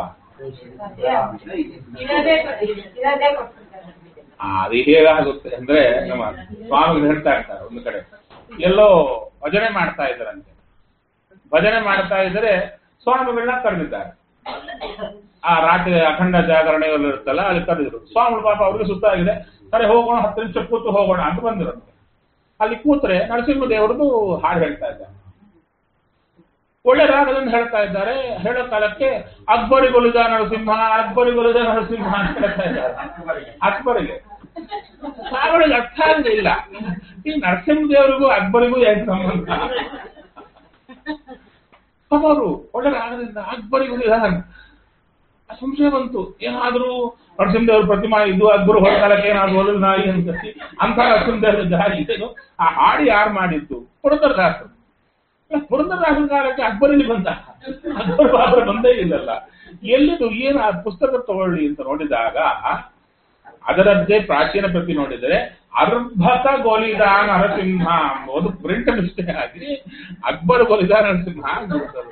ಇರೋದೇ ಇರೋದೇ ಕೊಟ್ಟಿರ್ತಾರೆ ಆ, ಅದು ಹೇಗಾಗುತ್ತೆ ಅಂದ್ರೆ ನಮ್ಮ ಸ್ವಾಮಿಗಳು ಹೇಳ್ತಾ ಇರ್ತಾರೆ ಒಂದು ಕಡೆ ಎಲ್ಲೋ ಭಜನೆ ಮಾಡ್ತಾ ಇದ್ದಾರಂತೆ ಭಜನೆ ಮಾಡ್ತಾ ಇದ್ರೆ ಸ್ವಾಮಿಗಳನ್ನ ಕರೆದಿದ್ದಾರೆ ಆ ರಾತ್ರಿ ಅಖಂಡ ಜಾಗರಣೆ ಎಲ್ಲ ಇರುತ್ತಲ್ಲ ಅಲ್ಲಿ ಕರೆದಿದ್ರು ಸ್ವಾಮಿಗಳು ಪಾಪ ಅವ್ರಿಗೆ ಸುತ್ತಾಗಿದೆ ಸರಿ ಹೋಗೋಣ ಹತ್ತು ನಿಮಿಷ ಕೂತು ಹೋಗೋಣ ಅಂತ ಬಂದಿರಂತೆ ಅಲ್ಲಿ ಕೂತ್ರೆ ನರಸಿಂಹ ದೇವರದು ಹಾಡು ಹೇಳ್ತಾ ಇದ್ದಾರೆ ಒಳ್ಳೆ ರಾಗದಿಂದ ಹೇಳ್ತಾ ಇದ್ದಾರೆ ಹೇಳೋ ಕಾಲಕ್ಕೆ ಅಕ್ಬರಿಗೊಲಿದ ನರಸಿಂಹ ಅಕ್ಬರಿಗೊಲಿದ ನರಸಿಂಹ ಅಂತ ಹೇಳ್ತಾ ಇದ್ದಾರೆ ಅಕ್ಬರಿಗೆ ಸ್ವಾಮಿಗಳಿಗೆ ಅರ್ಥ ಆಗಲಿಲ್ಲ ಈ ನರಸಿಂಹ ದೇವರಿಗೂ ಅಕ್ಬರಿಗೂ ಏನು ಸಂಬಂಧ ಪಾಪ ಅವರು ಒಳ್ಳೆ ರಾಗದಿಂದ ಅಕ್ಬರಿಗೂ ಸಂಶಯ ಬಂತು ಏನಾದ್ರೂ ನರಸಿಂಹದೇವ್ರ ಪ್ರತಿಮಾ ಇದು ಅಕ್ಬರು ಹೊರಕಾಲಕ್ಕೆ ಏನಾದ್ರು ಒಲದ ನಾಯಿ ಅಂತ ಅಂತ ನರಸಿಂಹದೇವ್ರ ದಾರಿ ಏನು ಆ ಹಾಡು ಯಾರು ಮಾಡಿದ್ದು ಪುರಂದರದಾಸರು ಪುರಂದರದಾಸರ ಕಾಲಕ್ಕೆ ಅಕ್ಬರಲ್ಲಿ ಬಂದ ಅಕ್ಬರ್ ಬಾಬರ್ ಬಂದೇ ಇಲ್ಲಲ್ಲ ಎಲ್ಲಿದು ಏನು ಆ ಪುಸ್ತಕ ತಗೊಳ್ಳಿ ಅಂತ ನೋಡಿದಾಗ ಅದರದ್ದೇ ಪ್ರಾಚೀನ ಪ್ರತಿ ನೋಡಿದರೆ ಅರ್ಭಕ ಗೋಲಿದ ನರಸಿಂಹ ಒಂದು ಪ್ರಿಂಟ್ ಮಿಸ್ಟೇಕ್ ಆಗಿ ಅಕ್ಬರ್ ಗೋಲಿದ ನರಸಿಂಹ ಅಂದ್ಬಿಡ್ತಾರೆ.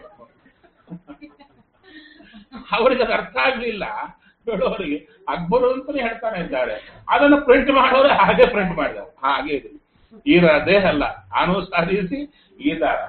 ಅವರಿಗೆ ಅದು ಅರ್ಥ ಆಗ್ಲಿಲ್ಲ ಹೇಳೋರಿಗೆ ಅಕ್ಬರು ಅಂತಾನೆ ಹೇಳ್ತಾನೆ ಇದ್ದಾರೆ ಅದನ್ನು ಪ್ರಿಂಟ್ ಮಾಡೋರೆ ಹಾಗೆ ಪ್ರಿಂಟ್ ಮಾಡಿದ್ದಾರೆ ಹಾಗೆ ಇದೆ ಇರದೇ ಅಲ್ಲ ಅನುಸರಿಸಿ ಈ ದಾರ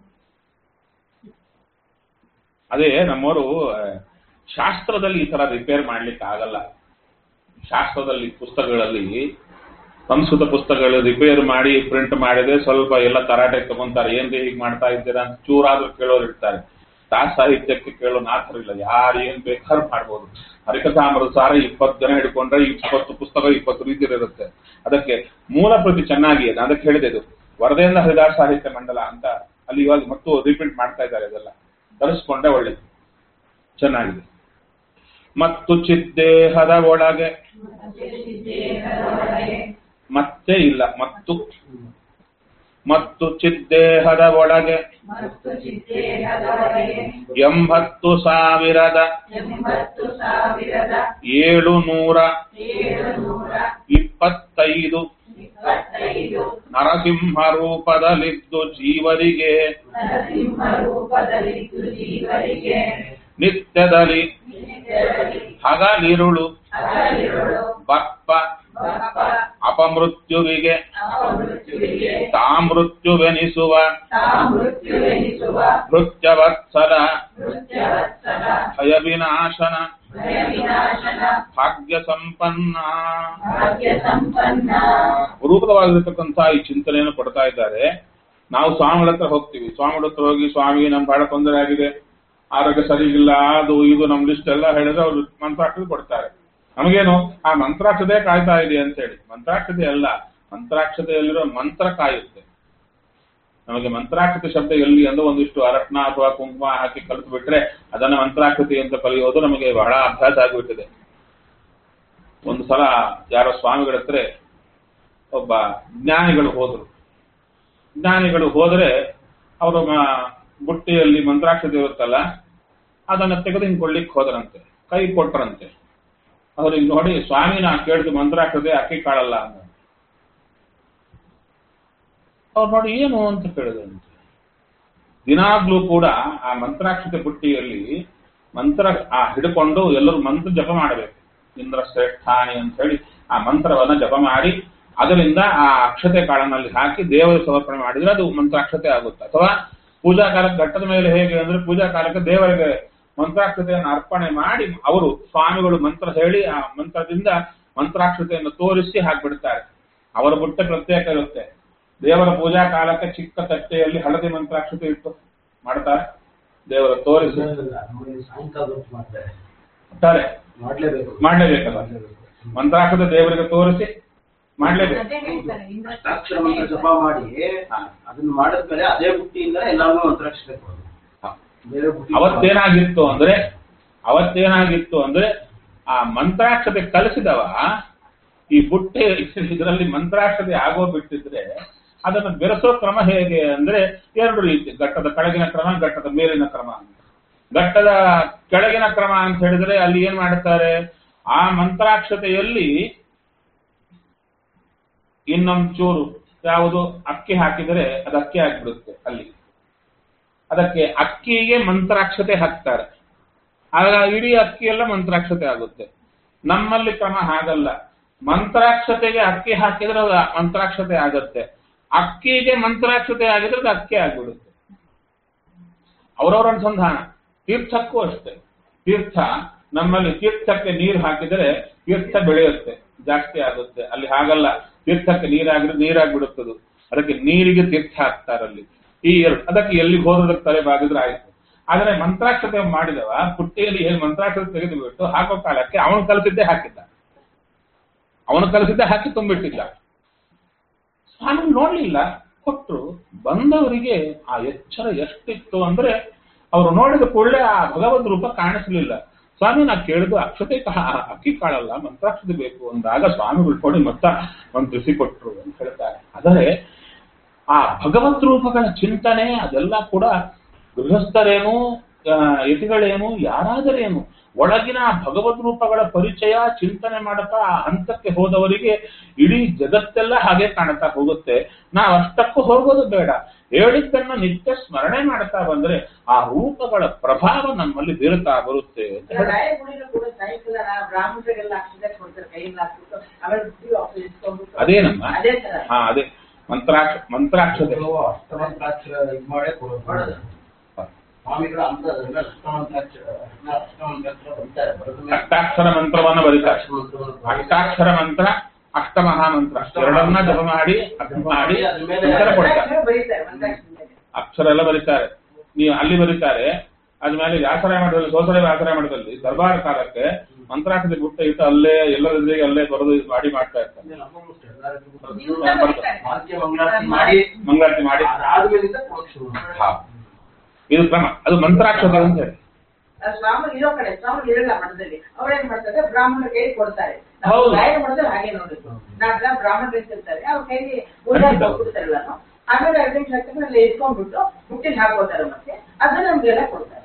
ಅದೇ ನಮ್ಮವರು ಆ, ಶಾಸ್ತ್ರದಲ್ಲಿ ಈ ತರ ರಿಪೇರ್ ಮಾಡ್ಲಿಕ್ಕೆ ಆಗಲ್ಲ ಶಾಸ್ತ್ರದಲ್ಲಿ ಪುಸ್ತಕಗಳಲ್ಲಿ ಸಂಸ್ಕೃತ ಪುಸ್ತಕಗಳು ರಿಪೇರ್ ಮಾಡಿ ಪ್ರಿಂಟ್ ಮಾಡಿದ್ರೆ ಸ್ವಲ್ಪ ಎಲ್ಲ ತರಾಟೆ ತಗೊಂತಾರೆ ಏನ್ರಿ ಹೀಗೆ ಮಾಡ್ತಾ ಇದ್ದೀರಾ ಅಂತ ಚೂರಾದ್ರೂ ಕೇಳೋರು ಇರ್ತಾರೆ ದಾಸ ಸಾಹಿತ್ಯಕ್ಕೆ ಕೇಳೋ ನಾಥರಿಲ್ಲ ಯಾರು ಏನ್ ಬೇಕಾದ್ರೂ ಮಾಡ್ಬೋದು ಹರಿಕಥಾಮೃತ ಸಾರ ಇಪ್ಪತ್ತು ಜನ ಹಿಡ್ಕೊಂಡ್ರೆ ಇಪ್ಪತ್ತು ಪುಸ್ತಕ ಇಪ್ಪತ್ತು ರೀತಿ ಇರುತ್ತೆ ಅದಕ್ಕೆ ಮೂಲ ಪ್ರತಿ ಚೆನ್ನಾಗಿ ಇದೆ ಅದಕ್ಕೆ ಹೇಳಿದೆ ಇದು ವರದೆಯಿಂದ ಹರಿದಾಸ ಸಾಹಿತ್ಯ ಮಂಡಲ ಅಂತ ಅಲ್ಲಿ ಇವಾಗ ಮತ್ತು ರೀಪ್ರಿಂಟ್ ಮಾಡ್ತಾ ಇದ್ದಾರೆ ಇದೆಲ್ಲ ತರಿಸ್ಕೊಂಡ್ರೆ ಒಳ್ಳೇದು ಚೆನ್ನಾಗಿದೆ ಮತ್ತು ಚಿದ್ದೇಹದ ಒಳಗೆ ಮತ್ತೆ ಇಲ್ಲ ಮತ್ತು ಮತ್ತು ಚಿದ್ದೇಹದ ಒಳಗೆ ಮತ್ತು ಚಿತ್ತೇಹದೊಳಗೆ ಎಂಬತ್ತು ಸಾವಿರದ ಎಂಬತ್ತು ಸಾವಿರದ ಏಳು ನೂರ ಏಳು ನೂರ ಇಪ್ಪತ್ತೈದು ಇಪ್ಪತ್ತೈದು ನರಸಿಂಹ ರೂಪದಲ್ಲಿದ್ದು ಜೀವರಿಗೆ ನರಸಿಂಹ ರೂಪದಲ್ಲಿದ್ದು ಜೀವರಿಗೆ ನಿತ್ಯದಲ್ಲಿ ನಿತ್ಯದಲ್ಲಿ ಹಗಲಿರುಳು ಹಗಲಿರುಳು ಬಪ್ಪ ಬಪ್ಪ ಅಪಮೃತ್ಯುವಿಗೆ ಅಪಮೃತ್ಯುವಿಗೆ ತಾಮೃತ್ಯುವೆನಿಸುವ ತಾ ಮೃತ್ಯುವೆನಿಸುವ ಭೃತ್ಯವತ್ಸಲ ಮೃತ್ಯವತ್ಸಲ ಭಯವಿನಾಶನ ಭಯವಿನಾಶನ ಭಾಗ್ಯ ಸಂಪನ್ನ ಭಾಗ್ಯ ಸಂಪನ್ನ ರೂಪದವಾಗಿರತಕ್ಕಂಥ ಈ ಚಿಂತನೆಯನ್ನು ಕೊಡ್ತಾ ಇದ್ದಾರೆ ನಾವು ಸ್ವಾಮಿಗಳ ಹತ್ರ ಹೋಗ್ತೀವಿ ಸ್ವಾಮಿಗಳ ಹತ್ರ ಹೋಗಿ ಸ್ವಾಮಿ ನಮ್ ಬಹಳ ತೊಂದರೆ ಆಗಿದೆ ಆರೋಗ್ಯ ಸರಿಗಿಲ್ಲ ಅದು ಇದು ನಮ್ ಲಿಸ್ಟ್ ಎಲ್ಲ ಹೇಳಿದ್ರೆ ಅವರು ಮಂತ್ರಾಕ್ಷತೆ ಕೊಡ್ತಾರೆ ನಮಗೇನು ಆ ಮಂತ್ರಾಕ್ಷತೆ ಕಾಯ್ತಾ ಇದೆ ಅಂತ ಹೇಳಿ ಮಂತ್ರಾಕ್ಷತೆ ಅಲ್ಲ ಮಂತ್ರಾಕ್ಷತೆಯಲ್ಲಿರೋ ಮಂತ್ರ ಕಾಯುತ್ತೆ ನಮಗೆ ಮಂತ್ರಾಕ್ಷತೆ ಶಬ್ದ ಎಲ್ಲಿ ಅಂದ್ರೆ ಒಂದಿಷ್ಟು ಅರತ್ನ ಅಥವಾ ಕುಂಕುಮ ಹಾಕಿ ಕಲಿತು ಬಿಟ್ರೆ ಅದನ್ನ ಮಂತ್ರಾಕ್ಷತೆ ಅಂತ ಕಲಿಯೋದು ನಮಗೆ ಬಹಳ ಅಭ್ಯಾಸ ಆಗಿಬಿಟ್ಟಿದೆ ಒಂದು ಸಲ ಯಾರೋ ಸ್ವಾಮಿಗಳ ಹತ್ರ ಒಬ್ಬ ಜ್ಞಾನಿಗಳು ಹೋದ್ರು ಜ್ಞಾನಿಗಳು ಹೋದ್ರೆ ಅವರು ಬುಟ್ಟಿಯಲ್ಲಿ ಮಂತ್ರಾಕ್ಷತೆ ಇರುತ್ತಲ್ಲ ಅದನ್ನ ತೆಗೆದು ಹಿಂಗ್ ಕೊಡ್ಲಿಕ್ಕೆ ಹೋದರಂತೆ ಕೈ ಕೊಟ್ರಂತೆ ಅವ್ರಿಗೆ ನೋಡಿ ಸ್ವಾಮಿ ನಾ ಕೇಳಿದ ಮಂತ್ರಾಕ್ಷತೆ ಅಕ್ಕಿ ಕಾಳಲ್ಲ ಅಂದ ಅವ್ರು ನೋಡಿ ಏನು ಅಂತ ಕೇಳಿದಂತೆ ದಿನಾಗ್ಲೂ ಕೂಡ ಆ ಮಂತ್ರಾಕ್ಷತೆ ಬುಟ್ಟಿಯಲ್ಲಿ ಮಂತ್ರ ಆ ಹಿಡ್ಕೊಂಡು ಎಲ್ಲರೂ ಮಂತ್ರ ಜಪ ಮಾಡಬೇಕು ಇಂದ್ರ ಶ್ರೇಷ್ಠಾನಿ ಅಂತ ಹೇಳಿ ಆ ಮಂತ್ರವನ್ನ ಜಪ ಮಾಡಿ ಅದರಿಂದ ಆ ಅಕ್ಷತೆ ಕಾಳನಲ್ಲಿ ಹಾಕಿ ದೇವರ ಸಮರ್ಪಣೆ ಮಾಡಿದ್ರೆ ಅದು ಮಂತ್ರಾಕ್ಷತೆ ಆಗುತ್ತೆ ಅಥವಾ ಪೂಜಾ ಕಾಲಕ್ಕೆ ಘಟ್ಟದ ಮೇಲೆ ಹೇಗೆ ಅಂದ್ರೆ ಪೂಜಾ ಕಾಲಕ್ಕೆ ದೇವರಿಗೆ ಮಂತ್ರಾಕ್ಷತೆಯನ್ನು ಅರ್ಪಣೆ ಮಾಡಿ ಅವರು ಸ್ವಾಮಿಗಳು ಮಂತ್ರ ಹೇಳಿ ಆ ಮಂತ್ರದಿಂದ ಮಂತ್ರಾಕ್ಷತೆಯನ್ನು ತೋರಿಸಿ ಹಾಕ್ಬಿಡ್ತಾರೆ ಅವರ ಬುಟ್ಟ ಪ್ರತ್ಯೇಕ ಇರುತ್ತೆ ದೇವರ ಪೂಜಾ ಕಾಲಕ್ಕೆ ಚಿಕ್ಕ ತಟ್ಟೆಯಲ್ಲಿ ಹಳದಿ ಮಂತ್ರಾಕ್ಷತೆ ಇಟ್ಟು ಮಾಡ್ತಾರೆ ದೇವರ ತೋರಿಸಿ ನಮಗೆ ಸಾಯಂಕಾಲ ಹೊತ್ತು ಮಾಡ್ತಾರೆ ಇಟ್ಟಾರೆ ಮಾಡ್ಲೇಬೇಕು ಮಾಡ್ಲೇಬೇಕಲ್ಲ ಮಾಡ್ಲೇಬೇಕು. ಮಂತ್ರಾಕ್ಷತೆ ದೇವರಿಗೆ ತೋರಿಸಿ ಮಾಡ್ಲೇಬೇಕು ಅದೇ ಹೇಳ್ತಾರೆ ಇಂದ್ರ ಅಷ್ಟಾಕ್ಷರ ಮಂತ್ರ ಜಪ ಮಾಡಿ ಹಾ. ಅದನ್ನ ಮಾಡಿದ್ಮೇಲೆ ಅದೇ ಬುಟ್ಟಿಯಿಂದ ಎಲ್ಲಾನು ಮಂತ್ರಾಕ್ಷರ ಕೊಡೋದು ಹಾ. ಬೇರೆ ಬುಟ್ಟಿ ಅವತ್ತೇನಾಗಿತ್ತು ಅಂದ್ರೆ ಅವತ್ತೇನಾಗಿತ್ತು ಅಂದ್ರೆ ಆ ಮಂತ್ರಾಕ್ಷತೆ ಕಲಿಸಿದವ ಈ ಬುಟ್ಟೆ ಇದರಲ್ಲಿ ಮಂತ್ರಾಕ್ಷತೆ ಆಗೋ ಬಿಟ್ಟಿದ್ರೆ ಅದನ್ನು ಬೆರೆಸೋ ಕ್ರಮ ಹೇಗೆ ಅಂದ್ರೆ ಎರಡು ರೀತಿ ಘಟ್ಟದ ಕೆಳಗಿನ ಕ್ರಮ ಘಟ್ಟದ ಮೇಲಿನ ಕ್ರಮ ಅಂತ ಘಟ್ಟದ ಕೆಳಗಿನ ಕ್ರಮ ಅಂತ ಹೇಳಿದ್ರೆ ಅಲ್ಲಿ ಏನ್ ಮಾಡ್ತಾರೆ ಆ ಮಂತ್ರಾಕ್ಷತೆಯಲ್ಲಿ ಇನ್ನೊಂದು ಚೂರು ಯಾವುದು ಅಕ್ಕಿ ಹಾಕಿದರೆ ಅದು ಅಕ್ಕಿ ಹಾಕಿಬಿಡುತ್ತೆ ಅಲ್ಲಿ ಅದಕ್ಕೆ ಅಕ್ಕಿಗೆ ಮಂತ್ರಾಕ್ಷತೆ ಹಾಕ್ತಾರೆ ಆಗ ಇಡೀ ಅಕ್ಕಿ ಎಲ್ಲ ಮಂತ್ರಾಕ್ಷತೆ ಆಗುತ್ತೆ ನಮ್ಮಲ್ಲಿ ಕ್ರಮ ಹಾಗಲ್ಲ ಮಂತ್ರಾಕ್ಷತೆಗೆ ಅಕ್ಕಿ ಹಾಕಿದ್ರೆ ಅದು ಮಂತ್ರಾಕ್ಷತೆ ಆಗುತ್ತೆ ಅಕ್ಕಿಗೆ ಮಂತ್ರಾಕ್ಷತೆ ಆಗಿದ್ರೆ ಅದು ಅಕ್ಕಿ ಆಗ್ಬಿಡುತ್ತೆ ಅವರವರ ಅನುಸಂಧಾನ ತೀರ್ಥಕ್ಕೂ ಅಷ್ಟೇ ತೀರ್ಥ ನಮ್ಮಲ್ಲಿ ತೀರ್ಥಕ್ಕೆ ನೀರು ಹಾಕಿದರೆ ತೀರ್ಥ ಬೆಳೆಯುತ್ತೆ ಜಾಸ್ತಿ ಆಗುತ್ತೆ ಅಲ್ಲಿ ಹಾಗಲ್ಲ ತೀರ್ಥಕ್ಕೆ ನೀರಾಗಿದ್ರೆ ನೀರಾಗ್ಬಿಡುತ್ತದು ಅದಕ್ಕೆ ನೀರಿಗೆ ತೀರ್ಥ ಹಾಕ್ತಾರಲ್ಲಿ ಈ ಎರಡು ಅದಕ್ಕೆ ಎಲ್ಲಿಗೆ ಹೋದದಕ್ಕೆ ತಲೆ ಬಾಗಿದ್ರೆ ಆಯ್ತು ಆದ್ರೆ ಮಂತ್ರಾಕ್ಷತೆ ಮಾಡಿದವ ಪುಟ್ಟಿಯಲ್ಲಿ ಏನು ಮಂತ್ರಾಕ್ಷತೆ ತೆಗೆದು ಬಿಟ್ಟು ಹಾಕೋ ಕಾಲಕ್ಕೆ ಅವನು ಕಲಿಸಿದ್ದೇ ಹಾಕಿದ್ದ ಅವನು ಕಲಿಸಿದ್ದೇ ಹಾಕಿ ತುಂಬಿಟ್ಟಿದ್ದ ಸ್ವಾಮಿ ನೋಡ್ಲಿಲ್ಲ ಕೊಟ್ಟರು ಬಂದವರಿಗೆ ಆ ಎಚ್ಚರ ಎಷ್ಟಿತ್ತು ಅಂದ್ರೆ ಅವರು ನೋಡಿದ ಕೂಡಲೇ ಆ ಭಗವದ್ ರೂಪ ಕಾಣಿಸ್ಲಿಲ್ಲ ಸ್ವಾಮಿ ನಾ ಕೇಳಿದ್ದು ಅಕ್ಷತೆ ಕಾ- ಅಕ್ಕಿ ಕಾಳಲ್ಲ ಮಂತ್ರಾಕ್ಷತೆ ಬೇಕು ಅಂದಾಗ ಸ್ವಾಮಿಗಳು ಕೊಡಿ ಮತ್ತ ಮಂತ್ರಿಸಿ ಕೊಟ್ರು ಅಂತ ಹೇಳ್ತಾರೆ ಆದರೆ ಆ ಭಗವತ್ ರೂಪಗಳ ಚಿಂತನೆ ಅದೆಲ್ಲ ಕೂಡ ಗೃಹಸ್ಥರೇನು ಆ, ಯತಿಗಳೇನು ಯಾರಾದರೇನು ಒಳಗಿನ ಆ ಭಗವದ್ ರೂಪಗಳ ಪರಿಚಯ ಚಿಂತನೆ ಮಾಡುತ್ತಾ ಆ ಹಂತಕ್ಕೆ ಹೋದವರಿಗೆ ಇಡೀ ಜಗತ್ತೆಲ್ಲ ಹಾಗೆ ಕಾಣುತ್ತಾ ಹೋಗುತ್ತೆ ನಾವು ಅಷ್ಟಕ್ಕೂ ಹೋಗೋದು ಬೇಡ ಹೇಳಿದ್ದನ್ನ ನಿತ್ಯ ಸ್ಮರಣೆ ಮಾಡ್ತಾ ಬಂದ್ರೆ ಆ ರೂಪಗಳ ಪ್ರಭಾವ ನಮ್ಮಲ್ಲಿ ಬೀರುತ್ತಾ ಬರುತ್ತೆ ಅಂತ ಹೇಳ್ತಾರೆ. ರಾಯಗುಡಿನೂ ಕೂಡ ಸಾಯಂಕಾಲ ನಾವು ಬ್ರಾಹ್ಮಣರಿಗೆಲ್ಲ ಹಾಕಿದ್ರೆ ಕೊಡ್ತಾರೆ ಕೈಯಿಂದ ಹಾಕ್ಬಿಟ್ಟು ಆಮೇಲೆ ದುಡ್ಡು ವಾಪಸ್ ಇಸ್ಕೊಂಡ್ಬಿಟ್ಟು ಅದೇನಮ್ಮ ಅದೇ ತರ ಹಾ ಅದೇ ಮಂತ್ರಾಕ್ಷ ಮಂತ್ರಾಕ್ಷತೆ ಇವ್ರು ಅಷ್ಟಮಂತ್ರಾಕ್ಷರ ಇದ್ ಮಾಡೇ ಕೊಡೋದು ಮಾಡೋದು. ಸ್ವಾಮಿಗಳು ಅಂತ ಅದನ್ನ ಅಷ್ಟಮಂತ್ರಾಕ್ಷರ ಅಷ್ಟಮಂತ್ರಾಕ್ಷರ ಬರೀತಾರೆ ಬರೆದ ಮೇಲೆ ಅಷ್ಟಾಕ್ಷರ ಮಂತ್ರವನ್ನ ಬರೀತಾರೆ ಅಷ್ಟಮಂತ್ರವನ್ನು ಬರೀತಾರೆ. ಅಷ್ಟಾಕ್ಷರ ಮಂತ್ರ ಅಷ್ಟಮಹಾಮಂತ್ರ ಎರಡನ್ನ ಜಪ ಮಾಡಿ ಅರ್ಥ ಮಾಡಿ ಉತ್ತರ ಕೊಡ್ತಾರೆ ಮಂತ್ರಾಕ್ಷರ ಬರೀತಾರೆ ಮಂತ್ರಾಕ್ಷರ ಮೇಲೆ. ಅಕ್ಷರ ಎಲ್ಲ ಬರೀತಾರೆ ನೀವು ಅಲ್ಲಿ ಬರೀತಾರೆ ಅದ್ಮೇಲೆ ವ್ಯಾಸರಾಯ ಮಠದಲ್ಲಿ ಸೋಸರ ವ್ಯಾಸರಾಯ ಮಠದಲ್ಲಿ ದರ್ಬಾರ್ ಕಾಲಕ್ಕೆ ಮಂತ್ರಾಕ್ಷತೆ ಗುಟ್ಟ ಇಟ್ಟು ಅಲ್ಲೇ ಎಲ್ಲರಿಗೆ ಅಲ್ಲೇ ಬರೆದು ಇದು ಮಾಡಿ ಮಾಡ್ತಾ ಇರ್ತಾರೆ ಇಲ್ಲಿ ನಮ್ಮಲ್ಲೂ ಅಷ್ಟೇ, ಎಲ್ಲರಿಗೂ ಬರೋದು. ದಿವ್ಸ ಬರೀತಾರೆ. ಮಾಲ್ಕೆ ಮಂಗಳಾರತಿ ಮಾಡಿ ಮಂಗಳಾರತಿ ಮಾಡಿ ಅದಾದ್ಮೇಲಿಂದ ಕೊಡೋಕ್ ಶುರು ಮಾಡ್ತಾರೆ. ಹಾ. ಇದು ಕ್ರಮ ಅದು ಮಂತ್ರಾಕ್ಷತೆ ಅಂತ ಹೇಳಿ ಆ ಸ್ವಾಮಿ ಇರೋ ಕಡೆ ಸ್ವಾಮಿ ಇರಲ್ಲ ಮಠದಲ್ಲಿ ಅವ್ರೇನ್ ಮಾಡ್ತಾರೆ ಬ್ರಾಹ್ಮಣ ಕೈಲಿ ಕೊಡ್ತಾರೆ ನಾವು ಹೌದು. ರಾಯರ ಮಠದಲ್ಲಿ ಹಾಗೆ ನೋಡಿದ್ರು ನಾಲ್ಕು ಜನ ಬ್ರಾಹ್ಮಣ ಇರ್ತಾರೆ ಅವ್ರ ಕೈಲಿ ಊರಾಗ ಕೊಟ್ಬಿಡ್ತಾರಲ್ಲ ಆಮೇಲೆ ಎರಡು ನಿಮಿಷ ಹಾಕಿದ್ರೆ ಅಲ್ಲಿ ಎತ್ಕೊಂಡ್ಬಿಟ್ಟು ಬುಟ್ಟಿಗೆ ಹಾಕೋತಾರೆ ಮತ್ತೆ ಅದನ್ನ ನಮ್ಗೆಲ್ಲ ಕೊಡ್ತಾರೆ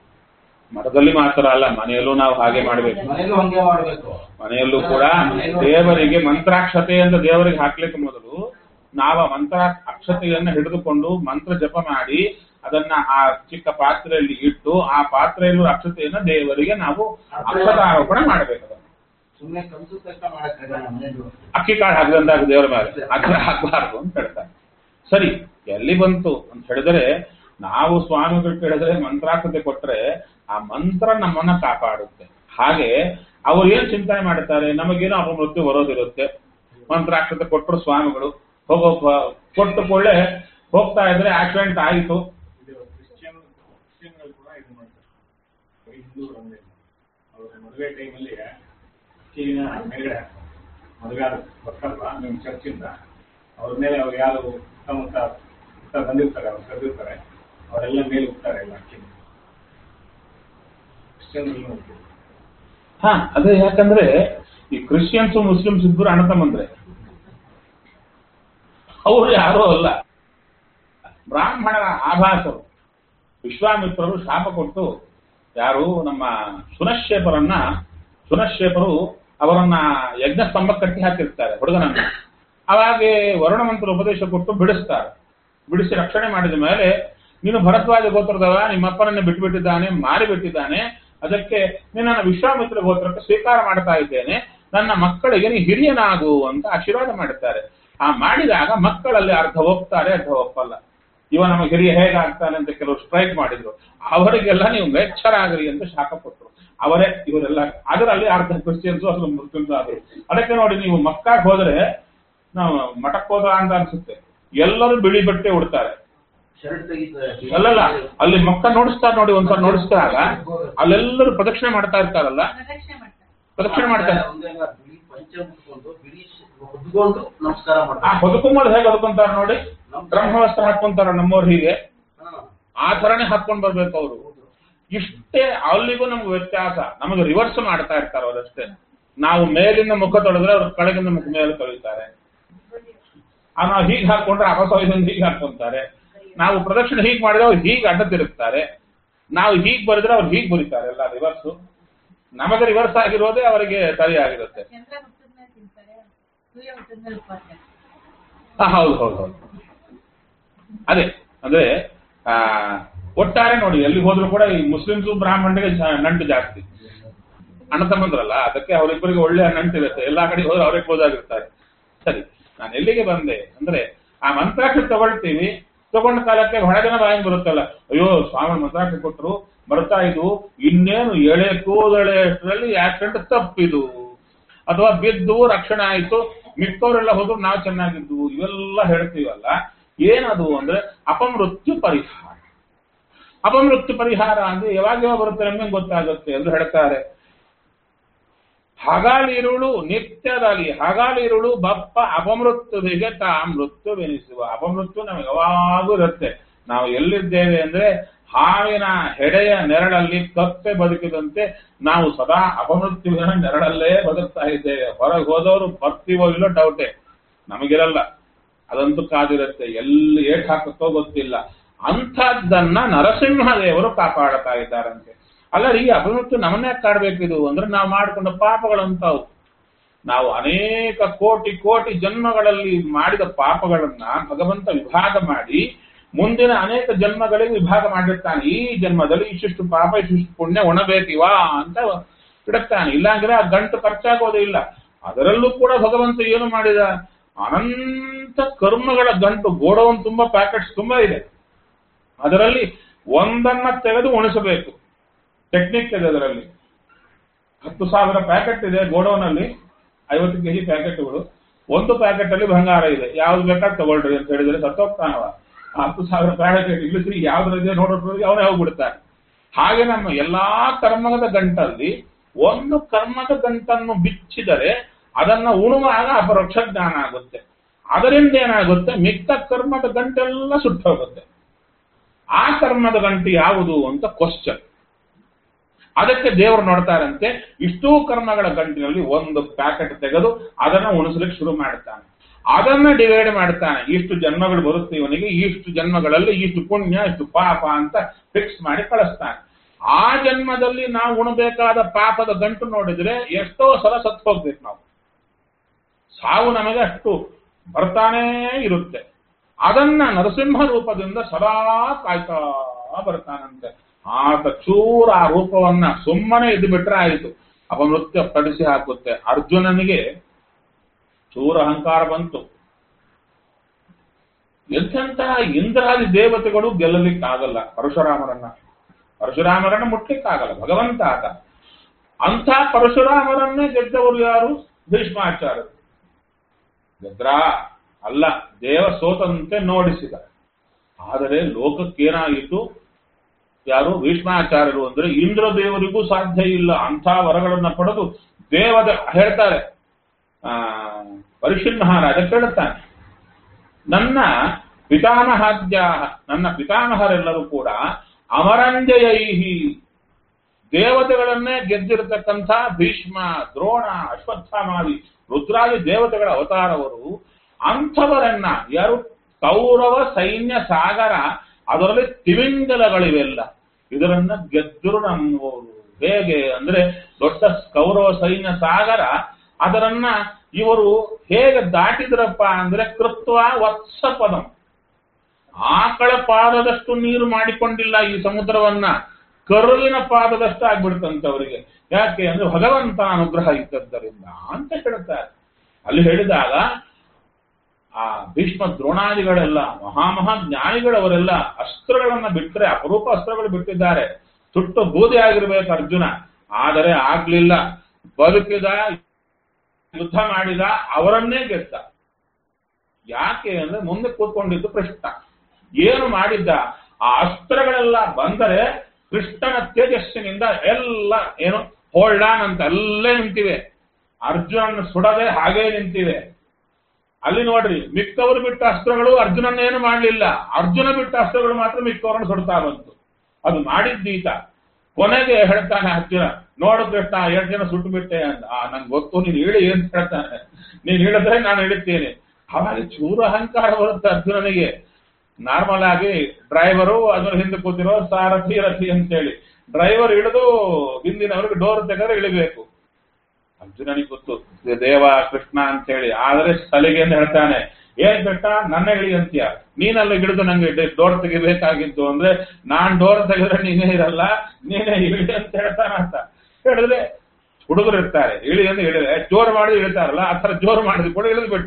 ಮಠದಲ್ಲಿ ಮಾತ್ರ ಅಲ್ಲ ಮನೆಯಲ್ಲೂ ನಾವು ಹಾಗೆ ಮಾಡಬೇಕು ಮನೆಯಲ್ಲೂ ಹಂಗೆ ಮಾಡ್ಬೇಕು ಮನೆಯಲ್ಲೂ ಕೂಡ ದೇವರಿಗೆ ಮಂತ್ರಾಕ್ಷತೆ ಅಂತ ದೇವರಿಗೆ ಹಾಕ್ಲಿಕ್ಕೆ ಮೊದಲು ನಾವ ಮಂತ್ರ ಅಕ್ಷತೆಯನ್ನ ಹಿಡಿದುಕೊಂಡು ಮಂತ್ರ ಜಪ ಮಾಡಿ ಅದನ್ನ ಆ ಚಿಕ್ಕ ಪಾತ್ರೆಯಲ್ಲಿ ಇಟ್ಟು ಆ ಪಾತ್ರೆಯಲ್ಲೂ ಅಕ್ಷತೆಯನ್ನ ದೇವರಿಗೆ ನಾವು ಅಕ್ಷತಾರೋಪಣ ಮಾಡಬೇಕು ಅದನ್ನ. ಸುಮ್ನೆ ಕನ್ಸು ತಕ್ಕ ಮಾಡಕ್ಕಾಗಲ್ಲ ಮನೆಯಲ್ಲೂ ಅಕ್ಕಿ ಕಾಳು ಹಾಕಿದಂತಾಗ ದೇವರ ಮೇಲೆ ಅದ್ರ ಹಾಕಬಾರ್ದು ಅಂತ ಹೇಳ್ತಾರೆ ಸರಿ ಎಲ್ಲಿ ಬಂತು ಅಂತ ಹೇಳಿದ್ರೆ ನಾವು ಸ್ವಾಮಿಗಳು ಕೇಳಿದ್ರೆ ಮಂತ್ರಾಕ್ಷತೆ ಕೊಟ್ರೆ ಆ ಮಂತ್ರ ನಮ್ಮನ್ನ ಕಾಪಾಡುತ್ತೆ ಹಾಗೆ ಅವ್ರು ಏನ್ ಚಿಂತನೆ ಮಾಡ್ತಾರೆ ನಮಗೇನೋ ಅಪಮೃತ್ಯು ಬರೋದಿರುತ್ತೆ ಮಂತ್ರಾಕ್ಷತೆ ಕೊಟ್ಟರು ಸ್ವಾಮಿಗಳು ಹೋಗೋ ಪ- ಕೊಟ್ಟು ಕೊಳ್ಳೆ ಹೋಗ್ತಾ ಇದ್ರೆ ಆಕ್ಸಿಡೆಂಟ್ ಆಯಿತು ಇದು ಕ್ರಿಶ್ಚಿಯನ್ ಕ್ರಿಶ್ಚಿಯನ್ಗಳು ಕೂಡ ಇದು ಮಾಡ್ತಾರೆ ಹಿಂದೂ ಒಂದೇ ಅವ್ರ ಮದುವೆ ಟೈಮಲ್ಲಿ ಕಿವಿನ ಮೇಲ್ಗಡೆ ಹಾಕ್ತಾರೆ. ಮದುವೆಯಾದ ಬರ್ತಾರಲ್ಲ ನಿಮ್ಮ ಚರ್ಚಿಂದ ಅವ್ರ ಮೇಲೆ ಅವ್ರು ಯಾರು ಸುತ್ತಮುತ್ತ ಸುತ್ತ ಬಂದಿರ್ತಾರೆ ಅವ್ರು ಕರೆದಿರ್ತಾರೆ ಅವರೆಲ್ಲ ಮೇಲೆ ಹೋಗ್ತಾರೆ ಎಲ್ಲ ಕಿವಿ ಕ್ರಿಶ್ಚಿಯನ್ಗಳು ಹೋಗ್ತಾರೆ ಹಾ ಅದೇ ಯಾಕಂದ್ರೆ ಈ ಕ್ರಿಶ್ಚಿಯನ್ಸ್ ಮುಸ್ಲಿಮ್ಸ್ ಇಬ್ಬರು ಅಣ್ಣ ತಮ್ಮಂದ್ರೆ ಅವರು ಯಾರೂ ಅಲ್ಲ ಬ್ರಾಹ್ಮಣರ ಆಭಾಸರು ವಿಶ್ವಾಮಿತ್ರರು ಶಾಪ ಕೊಟ್ಟು ಯಾರು ನಮ್ಮ ಸುನಶ್ಯೇಪರನ್ನ ಸುನಶ್ಯೇಪರು ಅವರನ್ನ ಯಜ್ಞ ಸ್ತಂಭ ಕಟ್ಟಿ ಹಾಕಿರ್ತಾರೆ ಹುಡುಗನನ್ನ ಅವಾಗೆ ವರುಣಮಂತ್ರ ಉಪದೇಶ ಕೊಟ್ಟು ಬಿಡಿಸ್ತಾರೆ ಬಿಡಿಸಿ ರಕ್ಷಣೆ ಮಾಡಿದ ಮೇಲೆ ನೀನು ಭರದ್ವಾಜ ಗೋತ್ರದವ ನಿಮ್ಮ ಅಪ್ಪನನ್ನ ಬಿಟ್ಟುಬಿಟ್ಟಿದ್ದಾನೆ ಮಾರಿ ಬಿಟ್ಟಿದ್ದಾನೆ ಅದಕ್ಕೆ ನಿನ್ನನ್ನು ವಿಶ್ವಾಮಿತ್ರ ಗೋತ್ರಕ್ಕೆ ಸ್ವೀಕಾರ ಮಾಡ್ತಾ ಇದ್ದೇನೆ ನನ್ನ ಮಕ್ಕಳಿಗೆ ನೀ ಹಿರಿಯನಾಗು ಅಂತ ಆಶೀರ್ವಾದ ಮಾಡುತ್ತಾರೆ ಆ ಮಾಡಿದಾಗ ಮಕ್ಕಳಲ್ಲಿ ಅರ್ಧ ಹೋಗ್ತಾರೆ ಅರ್ಧ ಒಪ್ಪಲ್ಲ ಇವ ನಮಗೆ ಹಿರಿಯ ಹೇಗಾಗ್ತಾನೆ ಅಂತ ಕೆಲವರು ಸ್ಟ್ರೈಕ್ ಮಾಡಿದ್ರು ಅವರಿಗೆಲ್ಲ ನೀವು ವೆಚ್ಚರಾಗಲಿ ಅಂತ ಶಾಪ ಕೊಟ್ಟರು ಅವರೇ ಇವರೆಲ್ಲ ಅದರಲ್ಲಿ ಅರ್ಧ ಕ್ರಿಶ್ಚಿಯನ್ಸು ಅರ್ಧ ಮುಸ್ಲಿಮ್ಸ್ ಆದ್ರು ಅದಕ್ಕೆ ನೋಡಿ ನೀವು ಮಕ್ಕಾಗ್ ಹೋದ್ರೆ ನಾವು ಮಠಕ್ಕೆ ಹೋದ ಅಂತ ಅನ್ಸುತ್ತೆ ಎಲ್ಲರೂ ಬಿಳಿ ಬಟ್ಟೆ ಉಡ್ತಾರೆ ಶರ್ಟ್ ತೆಗಿತಾರೆ ಅಲ್ಲಲ್ಲ ಅಲ್ಲಿ ಮಕ್ಕ ನೋಡಿಸ್ತಾರೆ ನೋಡಿ ಒಂದ್ಸಲ ನೋಡಿಸಿದಾಗ ಅಲ್ಲೆಲ್ಲರೂ ಪ್ರದಕ್ಷಿಣೆ ಮಾಡ್ತಾ ಇರ್ತಾರಲ್ಲ ಪ್ರದಕ್ಷಿಣೆ ಮಾಡ್ತಾರೆ ಪ್ರದಕ್ಷಿಣೆ ಮಾಡ್ತಾರೆ ಒಂದೇಗ ಬಿಳಿ ಪಂಚ ಮುಟ್ಕೊಂಡು ಬಿಳಿ ಹೊದ್ಕೊಂಡು ನಮಸ್ಕಾರ ಆ ಮಾಡ್ತಾರೆ ಹೊದಕೊಂಬಲ್ ಹೇಗೆ ಹೊದ್ಕೊಂತಾರ ನೋಡಿ ಬ್ರಹ್ಮವಸ್ತ್ರ ಹಾಕೊಂತಾರ ನಮ್ಮವ್ರು ಹೀಗೆ ಹಾ. ಆ ಥರನೇ ಹಾಕೊಂಡ್ ಬರ್ಬೇಕು ಅವರು ಇಷ್ಟೇ ಅಲ್ಲಿಗೂ ನಮ್ಗೆ ವ್ಯತ್ಯಾಸ ನಮಗೆ ರಿವರ್ಸ್ ಮಾಡ್ತಾ ಇರ್ತಾರೆ ಅವರಷ್ಟೇ ನಾವು ಮೇಲಿಂದ ಮುಖ ತೊಳೆದ್ರೆ ಅವ್ರು ಕೆಳಗಿಂದ ಮುಖ ಮೇಲೆ ತೊಳಿತಾರೆ ಆ ನಾವು ಹೀಗೆ ಹಾಕೊಂಡ್ರೆ ಅಪಸವಿದಿಂದ ಹೀಗೆ ಹಾಕೊಂತಾರೆ ನಾವು ಪ್ರದಕ್ಷಿಣೆ ಹೀಗೆ ಮಾಡಿದ್ರೆ ಅವ್ರು ಹೀಗೆ ಅಡ್ಡ ತಿರುಗ್ತಾರೆ ನಾವು ಹೀಗೆ ಬರೆದ್ರೆ ಅವ್ರು ಹೀಗೆ ಬರೀತಾರೆ ಎಲ್ಲ ರಿವರ್ಸ್ ನಮಗೆ ರಿವರ್ಸ್ ಆಗಿರೋದೇ ಅವರಿಗೆ ಸರಿಯಾಗಿರುತ್ತೆ ಚಂದ್ರ ಹುಟ್ಟಿದ್ಮೇಲೆ ತಿಂತಾರೆ ಸೂರ್ಯ ಹುಟ್ಟಿದ್ಮೇಲೆ ಉಪವಾಸ ಆ, ಹೌದು ಹೌದು ಹೌದು ಅದೇ ಅಂದ್ರೆ ಆ ಒಟ್ಟಾರೆ ನೋಡಿ ಎಲ್ಲಿ ಹೋದ್ರು ಕೂಡ ಈ ಮುಸ್ಲಿಮ್ಸು ಬ್ರಾಹ್ಮಣರಿಗೆ ಜ- ನಂಟು ಜಾಸ್ತಿ ಅಣ್ಣ ತಮ್ಮಂದ್ರಲ್ಲ ಅದಕ್ಕೆ ಅವರಿಬ್ಬರಿಗೆ ಒಳ್ಳೆ ನಂಟಿರುತ್ತೆ ಎಲ್ಲಾ ಕಡೆ ಹೋದ್ರೆ ಅವರೇ ಕ್ಲೋಸ್ ಆಗಿರ್ತಾರೆ ಸರಿ ನಾನು ಎಲ್ಲಿಗೆ ಬಂದೆ ಅಂದ್ರೆ ಆ ಮಂತ್ರಾಕ್ಷಿ ತಗೊಳ್ತೀವಿ ತಗೊಂಡ ಕಾಲಕ್ಕೆ ಬಹಳ ಜನ ಬಾಯಿಗೆ ಬರುತ್ತಲ್ಲ ಅಯ್ಯೋ ಸ್ವಾಮಿ ಮಂತ್ರಾಕ್ಷಿ ಕೊಟ್ಟರು ಬರ್ತಾ ಇದು ಇನ್ನೇನು ಎಳೆ ಕೂದಳೆ ಅಷ್ಟರಲ್ಲಿ ಆಕ್ಸಿಡೆಂಟ್ ತಪ್ಪಿದು ಅಥವಾ ಬಿದ್ದು ರಕ್ಷಣೆ ಆಯಿತು ಮಿಕ್ಕವರೆಲ್ಲ ಹೋದ್ರು ನಾವು ಚೆನ್ನಾಗಿದ್ದು ಇವೆಲ್ಲ ಹೇಳ್ತೀವಲ್ಲ ಏನದು ಅಂದ್ರೆ ಅಪಮೃತ್ಯು ಪರಿಹಾರ ಅಪಮೃತ್ಯು ಪರಿಹಾರ ಅಂದ್ರೆ ಯಾವಾಗ ಯಾವಾಗ ಬರುತ್ತೆ ನಮಗೆ ಗೊತ್ತಾಗುತ್ತೆ ಎಂದು ಹೇಳ್ತಾರೆ ಹಗಲಿರುಳು ನಿತ್ಯದಲ್ಲಿ ಹಗಲಿರುಳು ಬಪ್ಪ ಅಪಮೃತ್ಯುವಿಗೆ ತಾ ಮೃತ್ಯುವೆನಿಸುವ ಅಪಮೃತ್ಯು ನಮಗೆ ಯಾವಾಗೂ ಇರುತ್ತೆ ನಾವು ಎಲ್ಲಿದ್ದೇವೆ ಅಂದ್ರೆ ಹಾವಿನ ಹೆಡೆಯ ನೆರಳಲ್ಲಿ ಕಪ್ಪೆ ಬದುಕಿದಂತೆ ನಾವು ಸದಾ ಅಪಮೃತ್ಯುವಿನ ನೆರಳಲ್ಲೇ ಬದುಕ್ತಾ ಇದ್ದೇವೆ ಹೊರಗೆ ಹೋದವರು ಬರ್ತೀವೋ ಇಲ್ಲೋ ಡೌಟೇ ನಮಗಿರಲ್ಲ ಅದಂತೂ ಕಾದಿರುತ್ತೆ ಎಲ್ಲಿ ಏಟ್ ಹಾಕುತ್ತೋ ಗೊತ್ತಿಲ್ಲ ಅಂಥದ್ದನ್ನ ನರಸಿಂಹದೇವರು ಕಾಪಾಡ್ತಾ ಇದ್ದಾರಂತೆ ಅಲ್ಲ ಈ ಅಪಮೃತ್ಯು ನಮ್ಮನ್ನೇ ಕಾಡ್ಬೇಕಿದು ಅಂದ್ರೆ ನಾವು ಮಾಡಿಕೊಂಡ ಪಾಪಗಳಂತಾವು ನಾವು ಅನೇಕ ಕೋಟಿ ಕೋಟಿ ಜನ್ಮಗಳಲ್ಲಿ ಮಾಡಿದ ಪಾಪಗಳನ್ನ ಭಗವಂತ ವಿಭಾಗ ಮಾಡಿ ಮುಂದಿನ ಅನೇಕ ಜನ್ಮಗಳಿಗೆ ವಿಭಾಗ ಮಾಡಿರ್ತಾನೆ ಈ ಜನ್ಮದಲ್ಲಿ ಇಷ್ಟಿಷ್ಟು ಪಾಪ ಇಷ್ಟಿಷ್ಟು ಪುಣ್ಯ ಉಣಬೇಕಿವಾ ಅಂತ ಇಡುತ್ತಾನೆ ಇಲ್ಲಾಂದ್ರೆ ಆ ಗಂಟು ಖರ್ಚಾಗೋದೇ ಇಲ್ಲ ಅದರಲ್ಲೂ ಕೂಡ ಭಗವಂತ ಏನು ಮಾಡಿದ ಅನಂತ ಕರ್ಮಗಳ ಗಂಟು ಗೋಡೌನ್ ತುಂಬಾ ಪ್ಯಾಕೆಟ್ಸ್ ತುಂಬಾ ಇದೆ ಅದರಲ್ಲಿ ಒಂದನ್ನ ತೆಗೆದು ಉಣಿಸಬೇಕು ಟೆಕ್ನಿಕ್ ಇದೆ ಅದರಲ್ಲಿ ಹತ್ತು ಸಾವಿರ ಪ್ಯಾಕೆಟ್ ಇದೆ ಗೋಡೌನ್ ಅಲ್ಲಿ ಐವತ್ತು ಕೆಜಿ ಪ್ಯಾಕೆಟ್ಗಳು ಒಂದು ಪ್ಯಾಕೆಟ್ ಅಲ್ಲಿ ಬಂಗಾರ ಇದೆ ಯಾವ್ದು ಬೇಕಾದ್ ತಗೊಳ್ರಿ ಅಂತ ಹೇಳಿದ್ರೆ ಸತ್ತೋಗ್ತಾನವ ಆ ಹತ್ತು ಸಾವಿರ ಪ್ಯಾಕೆಟ್ ಇಳಿಸಿ ಯಾವ್ದ್ರಿದೆ ನೋಡೋದ್ರಿಗೆ ಅವನೇ ಹೋಗ್ಬಿಡ್ತಾನೆ ಹಾಗೆ ನಮ್ಮ ಎಲ್ಲಾ ಕರ್ಮದ ಗಂಟಲ್ಲಿ ಒಂದು ಕರ್ಮದ ಗಂಟನ್ನು ಬಿಚ್ಚಿದರೆ ಅದನ್ನ ಉಣುವಾಗ ಅಪರೋಕ್ಷ ಜ್ಞಾನ ಆಗುತ್ತೆ ಅದರಿಂದ ಏನಾಗುತ್ತೆ ಮಿಕ್ಕ ಕರ್ಮದ ಗಂಟೆಲ್ಲ ಸುಟ್ಟೋಗುತ್ತೆ ಆ ಕರ್ಮದ ಗಂಟು ಯಾವುದು ಅಂತ ಕ್ವಶನ್ ಅದಕ್ಕೆ ದೇವರು ನೋಡ್ತಾರಂತೆ ಇಷ್ಟೂ ಕರ್ಮಗಳ ಗಂಟಿನಲ್ಲಿ ಒಂದು ಪ್ಯಾಕೆಟ್ ತೆಗೆದು ಅದನ್ನ ಉಣಿಸ್ಲಿಕ್ಕೆ ಶುರು ಮಾಡ್ತಾನೆ ಅದನ್ನ ಡಿವೈಡ್ ಮಾಡ್ತಾನೆ ಇಷ್ಟು ಜನ್ಮಗಳು ಬರುತ್ತೆ ಇವನಿಗೆ ಇಷ್ಟು ಜನ್ಮಗಳಲ್ಲಿ ಇಷ್ಟು ಪುಣ್ಯ ಇಷ್ಟು ಪಾಪ ಅಂತ ಫಿಕ್ಸ್ ಮಾಡಿ ಕಳಿಸ್ತಾನೆ ಆ ಜನ್ಮದಲ್ಲಿ ನಾವು ಉಣಬೇಕಾದ ಪಾಪದ ಗಂಟು ನೋಡಿದ್ರೆ ಎಷ್ಟೋ ಸಲ ಸತ್ತು ಹೋಗ್ಬೇಕು ನಾವು ಸಾವು ನಮಗೆ ಅಷ್ಟು ಬರ್ತಾನೇ ಇರುತ್ತೆ ಅದನ್ನ ನರಸಿಂಹ ರೂಪದಿಂದ ಸದಾ ಕಾಯ್ತಾ ಬರ್ತಾನಂತೆ ಆತ ಚೂರ ಆ ರೂಪವನ್ನ ಸುಮ್ಮನೆ ಇದ್ದು ಬಿಟ್ರೆ ಆಯಿತು ಅಪಮೃತ್ಯ ಪಡಿಸಿ ಹಾಕುತ್ತೆ ಅರ್ಜುನನಿಗೆ ಚೂರ ಅಹಂಕಾರ ಬಂತು ಎಂತೆಂತಹ ಇಂದ್ರಾದಿ ದೇವತೆಗಳು ಗೆಲ್ಲಲಿಕ್ಕಾಗಲ್ಲ ಪರಶುರಾಮರನ್ನ ಪರಶುರಾಮರನ್ನ ಮುಟ್ಲಿಕ್ಕಾಗಲ್ಲ ಭಗವಂತ ಆತ ಅಂಥ ಪರಶುರಾಮರನ್ನೇ ಗೆದ್ದವರು ಯಾರು ಭೀಷ್ಮಾಚಾರ್ಯರು ಗೆದ್ರಾ ಅಲ್ಲ ದೇವ ಸೋತಂತೆ ನೋಡಿಸಿದ ಆದರೆ ಲೋಕಕ್ಕೇನಾಯಿತು ಯಾರು ಭೀಷ್ಮಾಚಾರ್ಯರು ಅಂದ್ರೆ ಇಂದ್ರ ದೇವರಿಗೂ ಸಾಧ್ಯ ಇಲ್ಲ ಅಂಥ ವರಗಳನ್ನ ಪಡೆದು ದೇವದ ಹೇಳ್ತಾರೆ ಆ ಪರಿಶಿನ್ ಮಹಾರಾಜ ಕೇಳುತ್ತಾನೆ ನನ್ನ ಪಿತಾಮಹಾದ್ಯ ನನ್ನ ಪಿತಾಮಹರೆಲ್ಲರೂ ಕೂಡ ಅಮರಂಜಯೈಹಿ ದೇವತೆಗಳನ್ನೇ ಗೆದ್ದಿರತಕ್ಕಂಥ ಭೀಷ್ಮ ದ್ರೋಣ ಅಶ್ವತ್ಥಾಮಾದಿ ರುದ್ರಾದಿ ದೇವತೆಗಳ ಅವತಾರವರು ಅಂಥವರನ್ನ ಯಾರು ಕೌರವ ಸೈನ್ಯ ಸಾಗರ ಅದರಲ್ಲಿ ತಿಮಿಂಗಲಗಳಿವೆಲ್ಲ ಇದರನ್ನ ಗೆದ್ದರು ನಮ್ಮವರು ಹೇಗೆ ಅಂದ್ರೆ ದೊಡ್ಡ ಕೌರವ ಸೈನ್ಯ ಸಾಗರ ಅದರನ್ನ ಇವರು ಹೇಗೆ ದಾಟಿದ್ರಪ್ಪ ಅಂದ್ರೆ ಕೃತ್ವ ವತ್ಸ ಪದಂ ಆಕಳ ಪಾದದಷ್ಟು ನೀರು ಮಾಡಿಕೊಂಡಿಲ್ಲ ಈ ಸಮುದ್ರವನ್ನ ಕರುವಿನ ಪಾದದಷ್ಟು ಆಗ್ಬಿಡ್ತಂತೆ ಅವರಿಗೆ ಯಾಕೆ ಅಂದ್ರೆ ಭಗವಂತ ಅನುಗ್ರಹ ಇದ್ದದ್ದರಿಂದ ಅಂತ ಹೇಳ್ತಾರೆ ಅಲ್ಲಿ ಹೇಳಿದಾಗ ಆ ಭೀಷ್ಮ ದ್ರೋಣಾದಿಗಳೆಲ್ಲ ಮಹಾಮಹಾ ಜ್ಞಾನಿಗಳವರೆಲ್ಲ ಅಸ್ತ್ರಗಳನ್ನ ಬಿಟ್ಟರೆ ಅಪರೂಪ ಅಸ್ತ್ರಗಳು ಬಿಟ್ಟಿದ್ದಾರೆ ಸುಟ್ಟು ಬೂದಿ ಆಗಿರ್ಬೇಕು ಅರ್ಜುನ ಆದರೆ ಆಗ್ಲಿಲ್ಲ ಬದುಕಿದ ಯುದ್ಧ ಮಾಡಿದ ಅವರನ್ನೇ ಗೆದ್ದ ಯಾಕೆ ಅಂದ್ರೆ ಮುಂದೆ ಕೂತ್ಕೊಂಡಿದ್ದು ಕೃಷ್ಣ ಏನು ಮಾಡಿದ್ದ ಆ ಅಸ್ತ್ರಗಳೆಲ್ಲ ಬಂದರೆ ಕೃಷ್ಣನ ತೇಜಸ್ಸಿನಿಂದ ಎಲ್ಲ ಏನು ಹೋಲ್ಡ್ ಆನ್ ಅಂತ ಅಲ್ಲೇ ನಿಂತಿವೆ ಅರ್ಜುನನ ಸುಡದೆ ಹಾಗೇ ನಿಂತಿವೆ ಅಲ್ಲಿ ನೋಡ್ರಿ ಮಿಕ್ಕವರು ಬಿಟ್ಟ ಅಸ್ತ್ರಗಳು ಅರ್ಜುನನ್ನೇನು ಮಾಡಲಿಲ್ಲ ಅರ್ಜುನ ಬಿಟ್ಟ ಅಸ್ತ್ರಗಳು ಮಾತ್ರ ಮಿಕ್ಕವರನ್ನು ಸುಡ್ತಾ ಬಂತು ಅದು ಮಾಡಿದ್ದೀತ ಕೊನೆಗೆ ಹೇಳ್ತಾನೆ ಅರ್ಜುನ ನೋಡು ಕೃಷ್ಣ ಎರಡು ಜನ ಸುಟ್ಟು ಬಿಟ್ಟೆ ಅಂತ ಆ ನಂಗೆ ಗೊತ್ತು ನೀನು ಹೇಳಿ ಏನ್ ಹೇಳ್ತಾನೆ ನೀನ್ ಹೇಳಿದ್ರೆ ನಾನು ಹಿಡಿತೇನೆ ಅವಾಗ ಚೂರು ಅಹಂಕಾರ ಬರುತ್ತೆ ಅರ್ಜುನನಿಗೆ ನಾರ್ಮಲ್ ಆಗಿ ಡ್ರೈವರು ಅದ್ರ ಹಿಂದೆ ಕೂತಿರೋ ಸಾರಥಿ ರಥಿ ಅಂತೇಳಿ ಡ್ರೈವರ್ ಹಿಡಿದು ಹಿಂದಿನವ್ರಿಗೆ ಡೋರ್ ತೆಗೆದ್ರೆ ಇಳಿಬೇಕು ಅರ್ಜುನನಿಗೆ ಗೊತ್ತು ಇದು ದೇವ ಕೃಷ್ಣ ಅಂತ ಹೇಳಿ ಆದ್ರೆ ಸಲಿಗೆ ಅಂತ ಹೇಳ್ತಾನೆ ಏನ್ ಕೃಷ್ಣ ನನ್ನ ಇಳಿ ಅಂತೀಯ ನೀನಲ್ಲ ಹಿಡಿದು ನಂಗೆ ಡೋರ್ ತೆಗಿಬೇಕಾಗಿತ್ತು ಅಂದ್ರೆ ನಾನ್ ಡೋರ್ ತೆಗೆದ್ರೆ ನೀನೇ ಇರಲ್ಲ ನೀನೇ ಇಳಿ ಅಂತ ಹೇಳ್ತಾನ ಅಂತ ಹೇಳಿದ್ರೆ ಹುಡುಗರು ಇರ್ತಾರೆ ಇಳಿ ಅಂತ ಹೇಳಿದ್ರೆ ಜೋರ್ ಮಾಡಿ ಇಳಿತಾರಲ್ಲ ಆ ತರ ಜೋರ್ ಮಾಡಿದ ಕೂಡ ಇಳಿದು ಬಿಟ್ಟ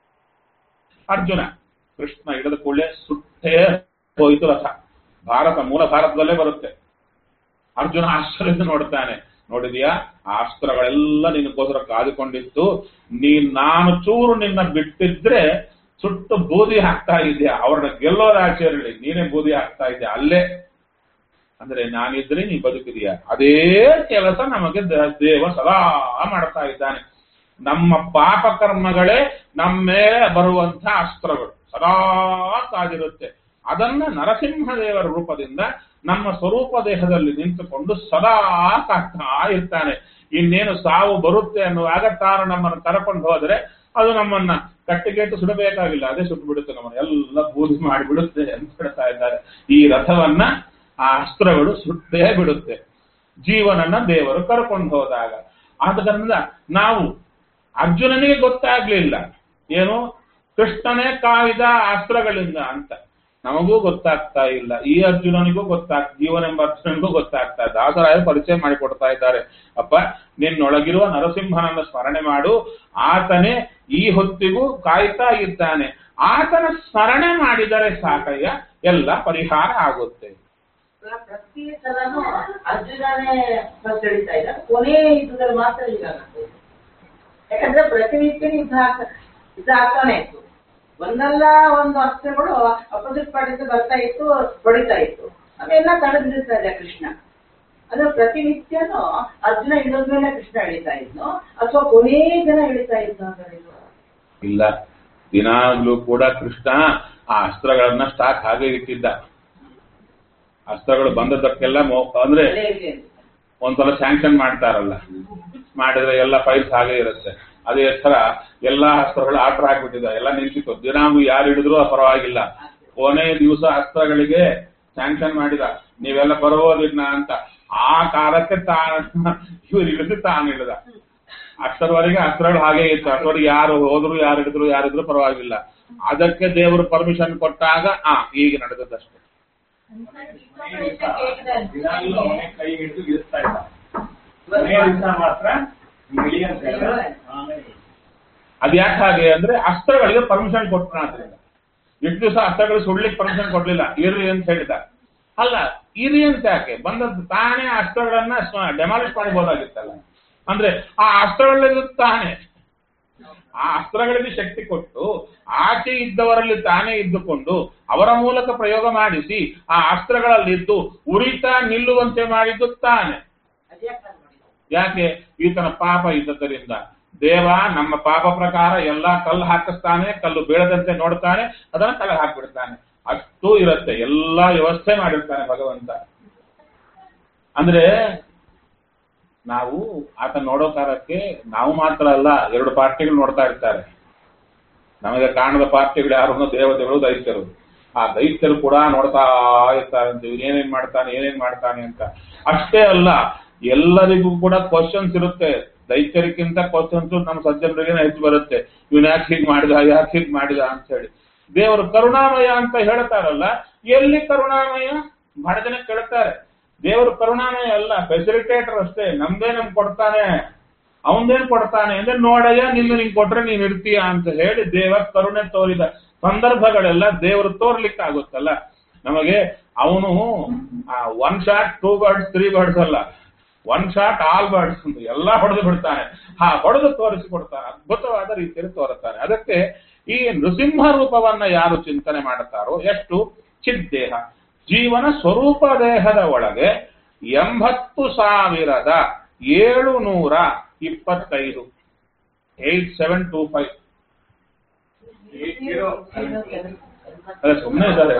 ಅರ್ಜುನ ಕೃಷ್ಣ ಹಿಡಿದ ಕೂಡಲೇ ಸುಟ್ಟೇ ಹೋಯಿತು ರಥ ಭಾರತ ಮೂಲ ಭಾರತದಲ್ಲೇ ಬರುತ್ತೆ ಅರ್ಜುನ ಆಶ್ಚರ್ಯದಿಂದ ನೋಡ್ತಾನೆ ನೋಡಿದ್ಯಾ ಆ ಅಸ್ತ್ರಗಳೆಲ್ಲ ನಿನಗೋಸ್ಕರ ಕಾದುಕೊಂಡಿತ್ತು ನೀನ್ ನಾನು ಚೂರು ನಿನ್ನ ಬಿಟ್ಟಿದ್ರೆ ಸುಟ್ಟು ಬೂದಿ ಹಾಕ್ತಾ ಇದ್ಯಾ ಅವ್ರನ್ನ ಗೆಲ್ಲೋದಾಚೆ ಇರಲಿ ನೀನೇ ಬೂದಿ ಹಾಕ್ತಾ ಇದ್ದೆ ಅಲ್ಲೇ ಅಂದ್ರೆ ನಾನಿದ್ರೆ ನೀ ಬದುಕಿದೀಯ ಅದೇ ಕೆಲಸ ನಮಗೆ ದ- ದೇವ ಸದಾ ಮಾಡ್ತಾ ಇದ್ದಾನೆ ನಮ್ಮ ಪಾಪ ಕರ್ಮಗಳೇ ನಮ್ಮ ಮೇಲೆ ಬರುವಂತ ಅಸ್ತ್ರಗಳು ಸದಾ ಕಾದಿರುತ್ತೆ ಅದನ್ನ ನರಸಿಂಹದೇವರ ರೂಪದಿಂದ ನಮ್ಮ ಸ್ವರೂಪ ದೇಹದಲ್ಲಿ ನಿಂತುಕೊಂಡು ಸದಾ ಕಾಡ್ತಾ ಇರ್ತಾನೆ ಇನ್ನೇನು ಸಾವು ಬರುತ್ತೆ ಅನ್ನುವಾಗ ತಾನು ನಮ್ಮನ್ನು ಕರ್ಕೊಂಡು ಹೋದ್ರೆ ಅದು ನಮ್ಮನ್ನ ಕಟ್ಟಿಗೆಟ್ಟು ಸುಡಬೇಕಾಗಿಲ್ಲ ಅದೇ ಸುಟ್ಟು ಬಿಡುತ್ತೆ ನಮ್ಮನ್ನ ಎಲ್ಲ ಬೂದಿ ಮಾಡಿಬಿಡುತ್ತೆ ಅಂತ ಹೇಳ್ತಾ ಇದ್ದಾರೆ ಈ ರಥವನ್ನ ಆ ಅಸ್ತ್ರಗಳು ಸುಟ್ಟೇ ಬಿಡುತ್ತೆ ಜೀವನನ್ನ ದೇವರು ಕರ್ಕೊಂಡು ಹೋದಾಗ ಆದ್ದರಿಂದ ನಾವು ಅರ್ಜುನನಿಗೆ ಗೊತ್ತಾಗ್ಲಿಲ್ಲ ಏನು ಕೃಷ್ಣನೇ ಕಾಯ್ದ ಅಸ್ತ್ರಗಳಿಂದ ಅಂತ ನಮಗೂ ಗೊತ್ತಾಗ್ತಾ ಇಲ್ಲ ಈ ಅರ್ಜುನನಿಗೂ ಗೊತ್ತಾಗ್ ಜೀವನೆಂಬ ಅರ್ಜುನನಿಗೂ ಗೊತ್ತಾಗ್ತಾ ಇದೆ ದಾಸರಾಯ ಪರಿಚಯ ಮಾಡಿಕೊಡ್ತಾ ಇದ್ದಾರೆ ಅಪ್ಪ ನಿನ್ನೊಳಗಿರುವ ನರಸಿಂಹನನ್ನು ಸ್ಮರಣೆ ಮಾಡು ಆತನೇ ಈ ಹೊತ್ತಿಗೂ ಕಾಯ್ತಾ ಇದ್ದಾನೆ ಆತನ ಸ್ಮರಣೆ ಮಾಡಿದರೆ ಸಾಕಯ್ಯ ಎಲ್ಲ ಪರಿಹಾರ ಆಗುತ್ತೆ ಪ್ರತಿ ಸಲನೂ ಅರ್ಜುನನೇ ಫಸ್ಟ್ ಹಿಡಿತಾ ಇದ್ದ ಕೊನೆ ಯುದ್ಧದಲ್ಲಿ ಮಾತ್ರ ಇದಾಗುತ್ತೆ ಯಾಕಂದ್ರೆ ಪ್ರತಿನಿತ್ಯ ಯುದ್ಧ ಆಗ್ತಾ ಯುದ್ಧ ಆಗ್ತಾನೆ ಇತ್ತು ಒಂದಲ್ಲ ಒಂದು ಅಸ್ತ್ರಗಳು ಅಪೋಸಿಟ್ ಪಾರ್ಟಿಗೆ ಬರ್ತಾ ಇತ್ತು ಹೊಡಿತಾ ಇತ್ತು ಅದೆಲ್ಲ ತಡೆದಿರ್ತಾ ಇದೆ ಕೃಷ್ಣ ಅದು ಪ್ರತಿನಿತ್ಯನೂ ಅರ್ಜುನ ಇಳಿದ್ಮೇಲೆ ಕೃಷ್ಣ ಎಳಿತಾ ಇದ್ನು ಅಥವಾ ಕೊನೇ ಜನ ಎಳಿತಾ ಇದ್ನು ಹಾಗಾದ್ರೆ ಇದು? ಇಲ್ಲ ದಿನಾಗ್ಲೂ ಕೂಡ ಕೃಷ್ಣ ಆ ಅಸ್ತ್ರಗಳನ್ನ ಸ್ಟಾಕ್ ಹಾಗೆ ಇಟ್ಟಿದ್ದ ಅಸ್ತ್ರಗಳು ಬಂದದಕ್ಕೆಲ್ಲ ಮೋ- ಅಂದ್ರೆ ಅಲ್ಲೇ ಇರ್ಲಿ ಅಂತ. ಒಂದ್ಸಲ ಸ್ಯಾಂಕ್ಷನ್ ಮಾಡ್ತಾರಲ್ಲ ಮಾಡಿದ್ರೆ ಎಲ್ಲ ಫೈಲ್ಸ್ ಹಾಗೆ ಇರುತ್ತೆ ಅದೇ ತರ ಎಲ್ಲಾ ಅಸ್ತ್ರಗಳು ಆರ್ಡರ್ ಹಾಕ್ಬಿಟ್ಟಿದ್ದ ಎಲ್ಲ ನಿಂತಿತ್ತು ದಿನಾಂಗು ಯಾರು ಹಿಡಿದ್ರು ಪರವಾಗಿಲ್ಲ ಕೊನೆ ದಿವಸ ಅಸ್ತ್ರಗಳಿಗೆ ಸ್ಯಾಂಕ್ಷನ್ ಮಾಡಿದ ನೀವೆಲ್ಲ ಬರೋದಿನ್ನ ಅಂತ ಆ ಕಾಲಕ್ಕೆ ತಾನು ಇವ್ರು ಹಿಡಿದು ತಾನು ಹಿಡಿದ ಅಷ್ಟರವರೆಗೆ ಅಸ್ತ್ರಗಳು ಹಾಗೆ ಇತ್ತು ಅಷ್ಟರವರೆಗೆ ಯಾರು ಹೋದ್ರು ಯಾರು ಹಿಡಿದ್ರು ಯಾರಿದ್ರು ಪರವಾಗಿಲ್ಲ ಅದಕ್ಕೆ ದೇವರು ಪರ್ಮಿಷನ್ ಕೊಟ್ಟಾಗ ಆ ಈಗ ನಡೆದದ್ದಷ್ಟೇ ದಿನಾಗ್ಲೂ ಅವನೇ ಕೈ ಹಿಡಿದು ಇಳಿಸ್ತಾ ಇದ್ದ ಕೊನೆಯ ದಿವಸ ಮಾತ್ರ ಇಳಿ ಅಂತ ಹೇಳಿದ. ಆಮೇಲೆ ಅದ್ ಯಾಕೆ ಹಾಗೆ ಅಂದ್ರೆ ಅಸ್ತ್ರಗಳಿಗೆ ಪರ್ಮಿಷನ್ ಕೊಟ್ಟನ ಆದ್ರಿಂದ ಎಷ್ಟು ದಿವಸ ಅಸ್ತ್ರಗಳು ಸುಡ್ಲಿಕ್ಕೆ ಪರ್ಮಿಷನ್ ಕೊಡ್ಲಿಲ್ಲ ಇರ್ರಿ ಅಂತ ಹೇಳಿದ ಅಲ್ಲ ಇರಿ ಅಂತ ಯಾಕೆ ಬಂದದ್ದು ತಾನೇ ಅಸ್ತ್ರಗಳನ್ನ ಡೆಮಾಲಿಷ್ ಮಾಡಿಬೋದಾಗಿತ್ತಲ್ಲ ಅಂದ್ರೆ ಆ ಅಸ್ತ್ರಗಳಲ್ಲಿ ತಾನೇ ಆ ಅಸ್ತ್ರಗಳಿಗೆ ಶಕ್ತಿ ಕೊಟ್ಟು ಆಚೆ ಇದ್ದವರಲ್ಲಿ ತಾನೇ ಇದ್ದುಕೊಂಡು ಅವರ ಮೂಲಕ ಪ್ರಯೋಗ ಮಾಡಿಸಿ ಆ ಅಸ್ತ್ರಗಳಲ್ಲಿದ್ದು ಉರಿತಾ ನಿಲ್ಲುವಂತೆ ಮಾಡಿದ್ದು ತಾನೇ ಅದ್ಯಾಕ್ ನಾನ್ ಮಾಡಿದ್ದು? ಯಾಕೆ ಈತನ ಪಾಪ ಇದ್ದದರಿಂದ ದೇವ ನಮ್ಮ ಪಾಪ ಪ್ರಕಾರ ಎಲ್ಲಾ ಕಲ್ಲು ಹಾಕಿಸ್ತಾನೆ ಕಲ್ಲು ಬೀಳದಂತೆ ನೋಡ್ತಾನೆ ಅದನ್ನ ತಲೆ ಹಾಕ್ಬಿಡ್ತಾನೆ ಅಷ್ಟು ಇರುತ್ತೆ ಎಲ್ಲಾ ವ್ಯವಸ್ಥೆ ಮಾಡಿರ್ತಾನೆ ಭಗವಂತ ಅಂದ್ರೆ ನಾವು ಆತ ನೋಡೋ ಕಾಲಕ್ಕೆ ನಾವು ಮಾತ್ರ ಅಲ್ಲ ಎರಡು ಪಾರ್ಟಿಗಳು ನೋಡ್ತಾ ಇರ್ತಾರೆ ನಮಗೆ ಕಾಣದ ಪಾರ್ಟಿಗಳು ಯಾರು ದೇವತೆಗಳು ದೈತ್ಯರು ಆ ದೈತ್ಯರು ಕೂಡ ನೋಡ್ತಾ ಇರ್ತಾರಂತೆ ಇವ್ನು ಏನೇನ್ ಮಾಡ್ತಾನೆ ಏನೇನ್ ಮಾಡ್ತಾನೆ ಅಂತ ಅಷ್ಟೇ ಅಲ್ಲ ಎಲ್ಲರಿಗೂ ಕೂಡ ಕ್ವಶನ್ಸ್ ಇರುತ್ತೆ ದೈತ್ಯರಿಗಿಂತ ಕ್ವಶನ್ಸ್ ನಮ್ಮ ಸಜ್ಜನರಿಗೆ ಹೆಚ್ಚು ಬರುತ್ತೆ ಇವನ್ ಯಾಕೆ ಹೀಗ್ ಮಾಡಿದ ಯಾಕೆ ಹೀಗ್ ಮಾಡಿದ ಅಂತ ಹೇಳಿ ದೇವರು ಕರುಣಾಮಯ ಅಂತ ಹೇಳ್ತಾರಲ್ಲ ಎಲ್ಲಿ ಕರುಣಾಮಯ ಬಹಳ ಜನ ಕೇಳ್ತಾರೆ ದೇವರು ಕರುಣಾಮಯ ಅಲ್ಲ ಫೆಸಿಲಿಟೇಟರ್ ಅಷ್ಟೇ ನಮ್ದೇ ನಮ್ ಕೊಡ್ತಾನೆ ಅವನ್ದೇನ್ ಕೊಡ್ತಾನೆ ಅಂದ್ರೆ ನೋಡಯ್ಯ ನಿನ್ನ ನಿಂಗೆ ಕೊಟ್ರೆ ನೀನ್ ಇರ್ತೀಯ ಅಂತ ಹೇಳಿ ದೇವ ಕರುಣೆ ತೋರಿದ ಸಂದರ್ಭಗಳೆಲ್ಲ ದೇವರು ತೋರ್ಲಿಕ್ಕೆ ಆಗುತ್ತಲ್ಲ ನಮಗೆ ಅವನು one shot two birds three birds ಅಲ್ಲ ಒನ್ ಶಾಟ್ ಆಲ್ ಬರ್ಡ್ಸ್ ಅಂತ ಎಲ್ಲಾ ಹೊಡೆದು ಬಿಡ್ತಾನೆ ಹಾ ಹೊಡೆದು ತೋರಿಸಿಕೊಡ್ತಾನೆ ಅದ್ಭುತವಾದ ರೀತಿಯಲ್ಲಿ ತೋರುತ್ತಾನೆ ಅದಕ್ಕೆ ಈ ನೃಸಿಂಹ ರೂಪವನ್ನ ಯಾರು ಚಿಂತನೆ ಮಾಡುತ್ತಾರೋ ಎಷ್ಟು ಚಿದ್ದೇಹ ಜೀವನ ಸ್ವರೂಪ ದೇಹದ ಒಳಗೆ ಎಂಬತ್ತು ಸಾವಿರದ ಏಳು ನೂರ ಇಪ್ಪತ್ತೈದು ಏಟ್ ಸೆವೆನ್ ಟೂ ಫೈವ್ ಅದೇ ಸುಮ್ಮನೆ ಇದ್ದಾರೆ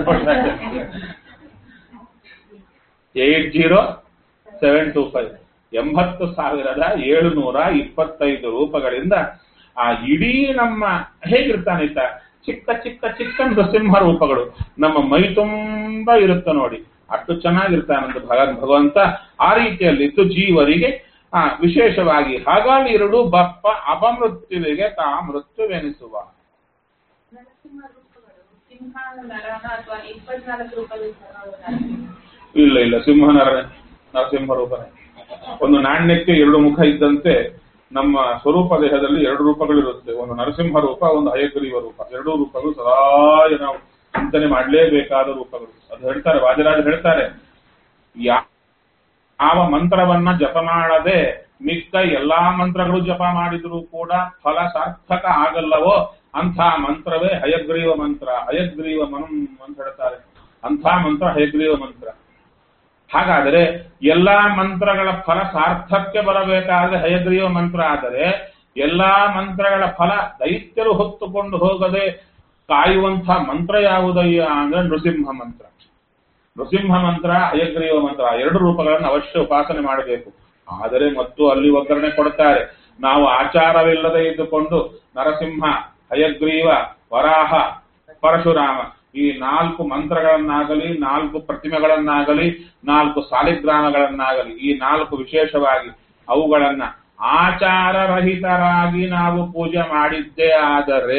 eight zero seven two five ಎಂಬತ್ತು ಸಾವಿರದ ಏಳುನೂರ ಇಪ್ಪತ್ತೈದು ರೂಪಗಳಿಂದ ಆ ಇಡೀ ನಮ್ಮ ಹೇಗಿರ್ತಾನೆ ಈತ ಚಿಕ್ಕ ಚಿಕ್ಕ ಚಿಕ್ಕ ನೃಸಿಂಹ ರೂಪಗಳು ನಮ್ಮ ಮೈ ತುಂಬ ಇರುತ್ತೆ ನೋಡಿ ಅಷ್ಟು ಚೆನ್ನಾಗಿರ್ತಾನಂತ ಭಗ ಭಗವಂತ ಆ ರೀತಿಯಲ್ಲಿದ್ದು ಜೀವರಿಗೆ ಆ ವಿಶೇಷವಾಗಿ ಹಾಗಾಗಿ ಎರಡು ಬಪ್ಪ ಅಪಮೃತ್ಯುವಿಗೆ ತಾ ಮೃತ್ಯುವೆನಿಸುವ ನರಸಿಂಹ ರೂಪಗಳು ಸಿಂಹ ನರನ ಅಥವಾ ಇಪ್ಪತ್ನಾಲ್ಕು ರೂಪಗಳು ಇಲ್ಲ ಇಲ್ಲ ಸಿಂಹ ನರ ನರಸಿಂಹ ರೂಪನೇ ಒಂದು ನಾಣ್ಯಕ್ಕೆ ಎರಡು ಮುಖ ಇದ್ದಂತೆ ನಮ್ಮ ಸ್ವರೂಪ ದೇಹದಲ್ಲಿ ಎರಡು ರೂಪಗಳಿರುತ್ತೆ ಒಂದು ನರಸಿಂಹ ರೂಪ ಒಂದು ಹಯಗ್ರೀವ ರೂಪ ಎರಡೂ ರೂಪಗಳು ಸದಾ ನಾವು ಚಿಂತನೆ ಮಾಡಲೇಬೇಕಾದ ರೂಪಗಳು ಅದು ಹೇಳ್ತಾರೆ ವಾಜರಾಜ ಹೇಳ್ತಾರೆ ಯಾ- ಯಾವ ಮಂತ್ರವನ್ನ ಜಪ ಮಾಡದೆ ಮಿಕ್ಕ ಎಲ್ಲಾ ಮಂತ್ರಗಳು ಜಪ ಮಾಡಿದರೂ ಕೂಡ ಫಲ ಸಾರ್ಥಕ ಆಗಲ್ಲವೋ ಅಂಥ ಮಂತ್ರವೇ ಹಯಗ್ರೀವ ಮಂತ್ರ ಹಯಗ್ರೀವ ಮನಂ ಅಂತ ಹೇಳ್ತಾರೆ ಅಂಥ ಮಂತ್ರ ಹಯಗ್ರೀವ ಮಂತ್ರ ಹಾಗಾದರೆ ಎಲ್ಲಾ ಮಂತ್ರಗಳ ಫಲ ಸಾರ್ಥಕ್ಯ ಬರಬೇಕಾದ್ರೆ ಹಯಗ್ರೀವ ಮಂತ್ರ ಆದರೆ ಎಲ್ಲಾ ಮಂತ್ರಗಳ ಫಲ ದೈತ್ಯರು ಹೊತ್ತುಕೊಂಡು ಹೋಗದೆ ಕಾಯುವಂಥ ಮಂತ್ರ ಯಾವುದಯ್ಯ ಅಂದ್ರೆ ನೃಸಿಂಹ ಮಂತ್ರ ನೃಸಿಂಹ ಮಂತ್ರ ಹಯಗ್ರೀವ ಮಂತ್ರ ಆ ಎರಡು ರೂಪಗಳನ್ನು ಅವಶ್ಯ ಉಪಾಸನೆ ಮಾಡಬೇಕು ಆದರೆ ಮತ್ತು ಅಲ್ಲಿ ಒಗ್ಗರಣೆ ಕೊಡ್ತಾರೆ ನಾವು ಆಚಾರವಿಲ್ಲದೆ ಇದ್ದುಕೊಂಡು ನರಸಿಂಹ ಹಯಗ್ರೀವ ವರಾಹ ಪರಶುರಾಮ ಈ ನಾಲ್ಕು ಮಂತ್ರಗಳನ್ನಾಗಲಿ ನಾಲ್ಕು ಪ್ರತಿಮೆಗಳನ್ನಾಗಲಿ ನಾಲ್ಕು ಸಾಲಿಗ್ರಾಮಗಳನ್ನಾಗಲಿ ಈ ನಾಲ್ಕು ವಿಶೇಷವಾಗಿ ಅವುಗಳನ್ನ ಆಚಾರರಹಿತರಾಗಿ ನಾವು ಪೂಜೆ ಮಾಡಿದ್ದೇ ಆದರೆ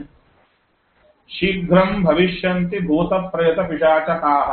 ಶೀಘ್ರಂ ಭವಿಷ್ಯಂತಿ ಭೂತ ಪ್ರೇತ ಪಿಶಾಚಕಾಹ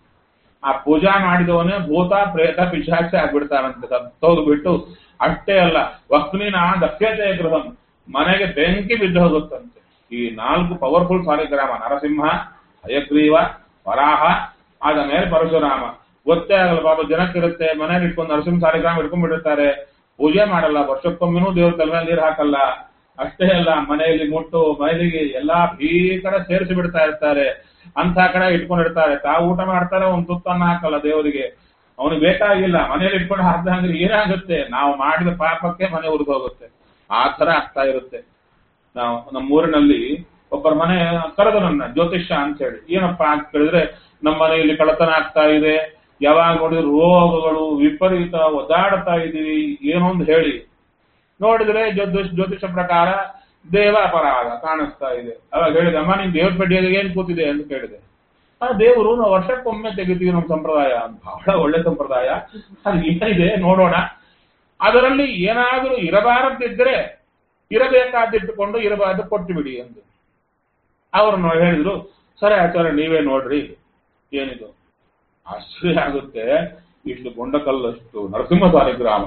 ಆ ಪೂಜಾ ಮಾಡಿದವನೇ ಭೂತ ಪ್ರೇತ ಪಿಶಾಚ ಆಗ್ಬಿಡ್ತಾರಂತೆ ಸತ್ತೋಗ್ಬಿಟ್ಟು ಅಷ್ಟೇ ಅಲ್ಲ ವಕ್ನಿನ ದಕ್ಷತೆ ಗೃಹಂ ಮನೆಗೆ ಬೆಂಕಿ ಬಿದ್ದು ಹೋಗುತ್ತಂತೆ ಈ ನಾಲ್ಕು ಪವರ್ಫುಲ್ ಸಾಲಿಗ್ರಾಮ ನರಸಿಂಹ ಹಯಗ್ರೀವ ವರಾಹ ಆದ ಮೇಲೆ ಪರಶುರಾಮ ಗೊತ್ತೇ ಆಗಲ್ಲ ಪಾಪ ಜನಕ್ಕಿರುತ್ತೆ ಮನೇಲಿ ಇಟ್ಕೊಂಡು ನರಸಿಂಹ ಸಾಲಿಗ್ರಾಮ ಇಟ್ಕೊಂಡ್ಬಿಟ್ಟಿರ್ತಾರೆ ಪೂಜೆ ಮಾಡಲ್ಲ ವರ್ಷಕ್ಕೊಮ್ಮೆನೂ ದೇವ್ರ ತಲೆ ಮೇಲೆ ನೀರು ಹಾಕಲ್ಲ ಅಷ್ಟೇ ಅಲ್ಲ ಮನೆಯಲ್ಲಿ ಮುಟ್ಟು ಮೈಲಿಗೆ ಎಲ್ಲಾ ಭೀಕರ ಸೇರಿಸಿ ಬಿಡ್ತಾ ಇರ್ತಾರೆ ಅಂತ ಕಡೆ ಇಟ್ಕೊಂಡಿರ್ತಾರೆ ತಾವು ಊಟ ಮಾಡ್ತಾರೆ ಒಂದು ತುತ್ತನ್ನ ಹಾಕಲ್ಲ ದೇವರಿಗೆ ಅವನಿಗೆ ಬೇಕಾಗಿಲ್ಲ ಮನೇಲಿ ಇಟ್ಕೊಂಡು ಹಾಕ್ದ ಅಂದ್ರೆ ಏನಾಗುತ್ತೆ ನಾವು ಮಾಡಿದ ಪಾಪಕ್ಕೆ ಮನೆ ಉರಿದು ಹೋಗುತ್ತೆ ಆ ತರ ಆಗ್ತಾ ಇರುತ್ತೆ ನಾವು ನಮ್ಮೂರಿನಲ್ಲಿ ಒಬ್ಬರ ಮನೆ ಕರೆದು ನನ್ನ ಜ್ಯೋತಿಷ್ಯ ಅಂತ ಹೇಳಿ ಏನಪ್ಪ ಅಂತ ಕೇಳಿದ್ರೆ ನಮ್ಮ ಮನೆಯಲ್ಲಿ ಕಳತನ ಆಗ್ತಾ ಇದೆ ಯಾವಾಗ ನೋಡಿದ್ರು ರೋಗಗಳು ವಿಪರೀತ ಒದ್ದಾಡ್ತಾ ಇದೀವಿ ಏನೊಂದು ಹೇಳಿ ನೋಡಿದ್ರೆ ಜ್ಯೋತಿಷ್ ಜ್ಯೋತಿಷ ಪ್ರಕಾರ ದೇವ ಅಪರಾಧ ಕಾಣಿಸ್ತಾ ಇದೆ ಅವಾಗ ಹೇಳಿದೆ ಅಮ್ಮ ನಿನ್ ದೇವ್ರ ಪೆಟ್ಟಿಗೆ ಏನ್ ಕೂತಿದೆ ಅಂತ ಕೇಳಿದೆ ಆ ದೇವರು ನಾವು ವರ್ಷಕ್ಕೊಮ್ಮೆ ತೆಗಿತೀವಿ ನಮ್ಮ ಸಂಪ್ರದಾಯ ಬಹಳ ಒಳ್ಳೆ ಸಂಪ್ರದಾಯ ಅದು ಏನಿದೆ ನೋಡೋಣ ಅದರಲ್ಲಿ ಏನಾದರೂ ಇರಬಾರದಿದ್ರೆ ಇರಬೇಕಾದಿಟ್ಟುಕೊಂಡು ಇರಬಾರ್ದು ಕೊಟ್ಟು ಬಿಡಿ ಎಂದು ಅವರು ನೋ- ಹೇಳಿದ್ರು ಸರಿ ಆಚಾರ್ಯ ನೀವೇ ನೋಡ್ರಿ ಏನಿದು ಆಶ್ಚರ್ಯ ಆಗುತ್ತೆ ಇಷ್ಟು ಗೊಂಡಕಲ್ಲಷ್ಟು ನರಸಿಂಹ ಸಾಲಿಗ್ರಾಮ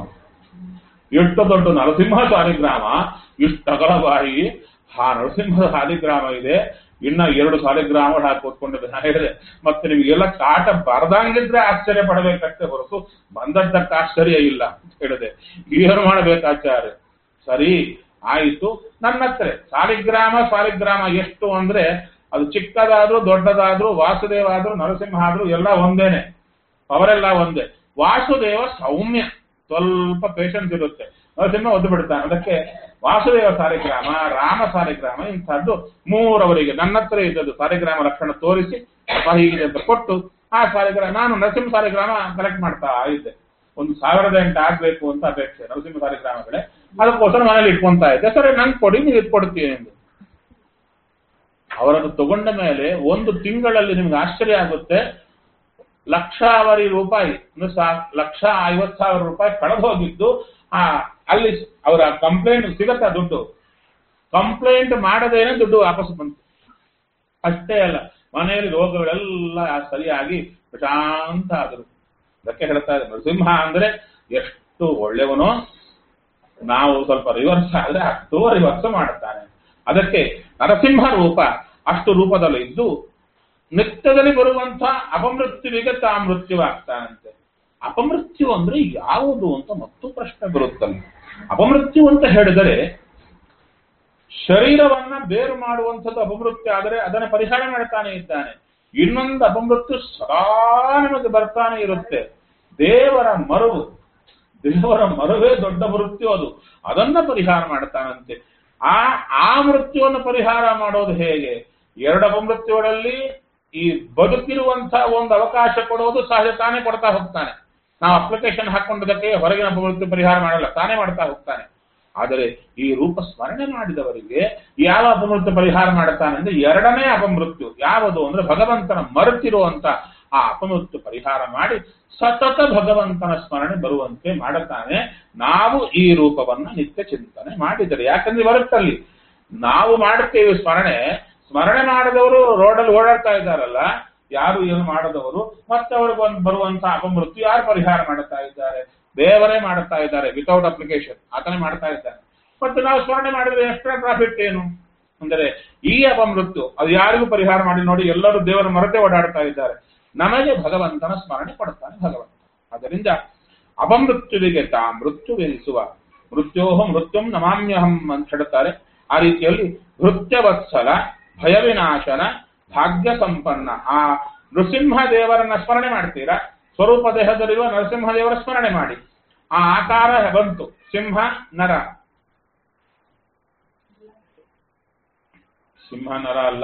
ಎಷ್ಟು ದೊಡ್ಡ ನರಸಿಂಹ ಸಾಲಿಗ್ರಾಮ ಇಷ್ಟು ಅಗಲ ಬಾಯಿ ಆ ನರಸಿಂಹ ಸಾಲಿಗ್ರಾಮ ಇದೆ ಇನ್ನ ಎರಡು ಸಾಲಿಗ್ರಾಮ ಹಾಕಿ ಕೂತ್ಕೊಂಡಿದ್ದೆ ನಾ ಹೇಳಿದೆ ಮತ್ತೆ ನಿಮಗೆಲ್ಲ ಕಾಟ ಬರದಂಗಿದ್ರೆ ಆಶ್ಚರ್ಯ ಪಡಬೇಕಷ್ಟೇ ಹೊರತು ಬಂದದ್ದಕ್ಕೆ ಆಶ್ಚರ್ಯ ಇಲ್ಲ ಅಂತ ಹೇಳಿದೆ ಏನು ಮಾಡಬೇಕಾಚಾರ್ಯ ಸರಿ ಆಯಿತು ನನ್ನ ಹತ್ರ ಸಾಲಿಗ್ರಾಮ ಸಾಲಿಗ್ರಾಮ ಎಷ್ಟು ಅಂದ್ರೆ ಅದು ಚಿಕ್ಕದಾದ್ರೂ ದೊಡ್ಡದಾದ್ರೂ ವಾಸುದೇವ ಆದ್ರೂ ನರಸಿಂಹ ಆದ್ರೂ ಎಲ್ಲ ಒಂದೇನೆ ಅವರೆಲ್ಲ ಒಂದೇ ವಾಸುದೇವ ಸೌಮ್ಯ ಸ್ವಲ್ಪ ಪೇಷನ್ಸ್ ಇರುತ್ತೆ ನರಸಿಂಹ ಒದ್ದು ಬಿಡ್ತಾನೆ ಅದಕ್ಕೆ ವಾಸುದೇವ ಸಾಲಿಗ್ರಾಮ ರಾಮ ಸಾಲಿಗ್ರಾಮ ಇಂಥದ್ದು ಮೂರವರಿಗೆ ನನ್ನ ಹತ್ರ ಇದ್ದದ್ದು ಸಾಲಿಗ್ರಾಮ ಲಕ್ಷಣ ತೋರಿಸಿ ಅಪ್ಪ ಹೀಗಿದೆ ಅಂತ ಕೊಟ್ಟು ಆ ಸಾಲಿಗ್ರಾಮ ನಾನು ನರಸಿಂಹ ಸಾಲಿಗ್ರಾಮ ಕಲೆಕ್ಟ್ ಮಾಡ್ತಾ ಇದ್ದೆ ಒಂದು ಸಾವಿರದ ಎಂಟು ಆಗ್ಬೇಕು ಅಂತ ಅಪೇಕ್ಷೆ ನರಸಿಂಹ ಸಾಲಿಗ್ರಾಮಗಳೇ ಅದಕ್ಕೋಸ್ಕರ ಮನೇಲಿ ಇಟ್ಕೊಂತಾ ಇದ್ದೆ ಸರಿ ನಂಗೆ ಕೊಡಿ ನೀವು ಇದು ಕೊಡ್ತೀನಿ ಎಂದು ಅವರನ್ನು ತಗೊಂಡ ಮೇಲೆ ಒಂದು ತಿಂಗಳಲ್ಲಿ ನಿಮ್ಗೆ ಆಶ್ಚರ್ಯ ಆಗುತ್ತೆ ಲಕ್ಷಾವರಿ ರೂಪಾಯಿ ಅಂದ್ರೆ ಸಾ- ಲಕ್ಷ ಐವತ್ ಸಾವಿರ ರೂಪಾಯಿ ಕಳೆದು ಹೋಗಿದ್ದು ಆ ಅಲ್ಲಿ ಅವರ ಕಂಪ್ಲೇಂಟ್ ಸಿಗತ್ತಾ ದುಡ್ಡು ಕಂಪ್ಲೇಂಟ್ ಮಾಡದೇನೆ ದುಡ್ಡು ವಾಪಸ್ ಬಂತು ಅಷ್ಟೇ ಅಲ್ಲ ಮನೆಯಲ್ಲಿ ರೋಗಗಳೆಲ್ಲ ಸರಿಯಾಗಿ ಪ್ರಶಾಂತ ಆದರು ಅದಕ್ಕೆ ಹೇಳ್ತಾ ಇದ್ದಾರೆ ನರಸಿಂಹ ಅಂದ್ರೆ ಎಷ್ಟು ಒಳ್ಳೆಯವನೋ ನಾವು ಸ್ವಲ್ಪ ರಿವರ್ಸ್ ಆದ್ರೆ ಅಷ್ಟು ರಿವರ್ಸ್ ಮಾಡುತ್ತಾನೆ ಅದಕ್ಕೆ ನರಸಿಂಹ ರೂಪ ಅಷ್ಟು ರೂಪದಲ್ಲಿ ಇದ್ದು ನಿತ್ಯದಲ್ಲಿ ಬರುವಂತ ಅಪಮೃತ್ಯುವಿಗೆ ತಾ ಮೃತ್ಯುವಾಗ್ತಾನಂತೆ ಅಪಮೃತ್ಯು ಅಂದ್ರೆ ಯಾವುದು ಅಂತ ಮತ್ತು ಪ್ರಶ್ನೆ ಬರುತ್ತಲ್ಲಿ ಅಪಮೃತ್ಯು ಅಂತ ಹೇಳಿದರೆ ಶರೀರವನ್ನ ಬೇರು ಮಾಡುವಂಥದ್ದು ಅಪಮೃತ್ಯು ಆದರೆ ಅದನ್ನು ಪರಿಹಾರ ಮಾಡ್ತಾನೆ ಇದ್ದಾನೆ ಇನ್ನೊಂದು ಅಪಮೃತ್ಯು ಸದಾ ನಮಗೆ ಬರ್ತಾನೆ ಇರುತ್ತೆ ದೇವರ ಮರುವು ದೇವರ ಮರುವೇ ದೊಡ್ಡ ಮೃತ್ಯು ಅದು ಅದನ್ನ ಪರಿಹಾರ ಮಾಡ್ತಾನಂತೆ ಆ ಆ ಮೃತ್ಯುವನ್ನು ಪರಿಹಾರ ಮಾಡೋದು ಹೇಗೆ ಎರಡು ಅಪಮೃತ್ಯುಗಳಲ್ಲಿ ಈ ಬದುಕಿರುವಂತಹ ಒಂದು ಅವಕಾಶ ಕೊಡೋದು ಸಹಜ ತಾನೇ ಕೊಡ್ತಾ ಹೋಗ್ತಾನೆ ನಾವು ಅಪ್ಲಿಕೇಶನ್ ಹಾಕೊಂಡದಕ್ಕೆ ಹೊರಗಿನ ಅಪಮೃತ್ಯು ಪರಿಹಾರ ಮಾಡಲ್ಲ ತಾನೇ ಮಾಡ್ತಾ ಹೋಗ್ತಾನೆ ಆದರೆ ಈ ರೂಪ ಸ್ಮರಣೆ ಮಾಡಿದವರಿಗೆ ಯಾವ ಅಪಮೃತ್ಯು ಪರಿಹಾರ ಮಾಡುತ್ತಾನೆ ಅಂದ್ರೆ ಎರಡನೇ ಅಪಮೃತ್ಯು ಯಾವುದು ಅಂದ್ರೆ ಭಗವಂತನ ಮರೆತಿರುವಂತ ಆ ಅಪಮೃತ್ಯು ಪರಿಹಾರ ಮಾಡಿ ಸತತ ಭಗವಂತನ ಸ್ಮರಣೆ ಬರುವಂತೆ ಮಾಡುತ್ತಾನೆ ನಾವು ಈ ರೂಪವನ್ನ ನಿತ್ಯ ಚಿಂತನೆ ಮಾಡಿದರೆ ಯಾಕಂದ್ರೆ ಬರುತ್ತಲ್ಲಿ ನಾವು ಮಾಡುತ್ತೇವೆ ಸ್ಮರಣೆ ಸ್ಮರಣೆ ಮಾಡದವರು ರೋಡಲ್ಲಿ ಓಡಾಡ್ತಾ ಇದ್ದಾರಲ್ಲ ಯಾರು ಏನು ಮಾಡದವರು ಮತ್ತೆ ಅವ್ರಿಗೆ ಒಂದು ಬರುವಂತ ಅಪಮೃತ್ಯು ಯಾರು ಪರಿಹಾರ ಮಾಡುತ್ತಾ ಇದ್ದಾರೆ ದೇವರೇ ಮಾಡುತ್ತಾ ಇದ್ದಾರೆ ವಿತೌಟ್ ಅಪ್ಲಿಕೇಶನ್ ಆತನೇ ಮಾಡ್ತಾ ಇದ್ದಾನೆ ಮತ್ತೆ ನಾವು ಸ್ಮರಣೆ ಮಾಡಿದ್ರೆ ಎಕ್ಸ್ಟ್ರಾ ಪ್ರಾಫಿಟ್ ಏನು ಅಂದರೆ ಈ ಅಪಮೃತ್ಯು ಅದು ಯಾರಿಗೂ ಪರಿಹಾರ ಮಾಡಿ ನೋಡಿ ಎಲ್ಲರೂ ದೇವರ ಮರತೆ ಓಡಾಡ್ತಾ ಇದ್ದಾರೆ ನಮಗೆ ಭಗವಂತನ ಸ್ಮರಣೆ ಕೊಡುತ್ತಾನೆ ಭಗವಂತ ಅದರಿಂದ ಅಪಮೃತ್ಯುವಿಗೆ ತಾ ಮೃತ್ಯುವೆನಿಸುವ ಮೃತ್ಯೋಹ ಮೃತ್ಯುಂ ನಮಾಮ್ಯಹಂ ಅಂತ ಹೇಳ್ತಾರೆ ಆ ರೀತಿಯಲ್ಲಿ ಭೃತ್ಯವತ್ಸಲ ಭಯವಿನಾಶನ ಭಾಗ್ಯ ಸಂಪನ್ನ ಆ ನೃಸಿಂಹ ದೇವರನ್ನ ಸ್ಮರಣೆ ಮಾಡ್ತೀರಾ ಸ್ವರೂಪ ದೇಹದಲ್ಲಿರುವ ನರಸಿಂಹ ದೇವರ ಸ್ಮರಣೆ ಮಾಡಿ ಆ ಆಕಾರ ಬಂತು ಸಿಂಹ ನರ ಸಿಂಹ ನರ ಅಲ್ಲ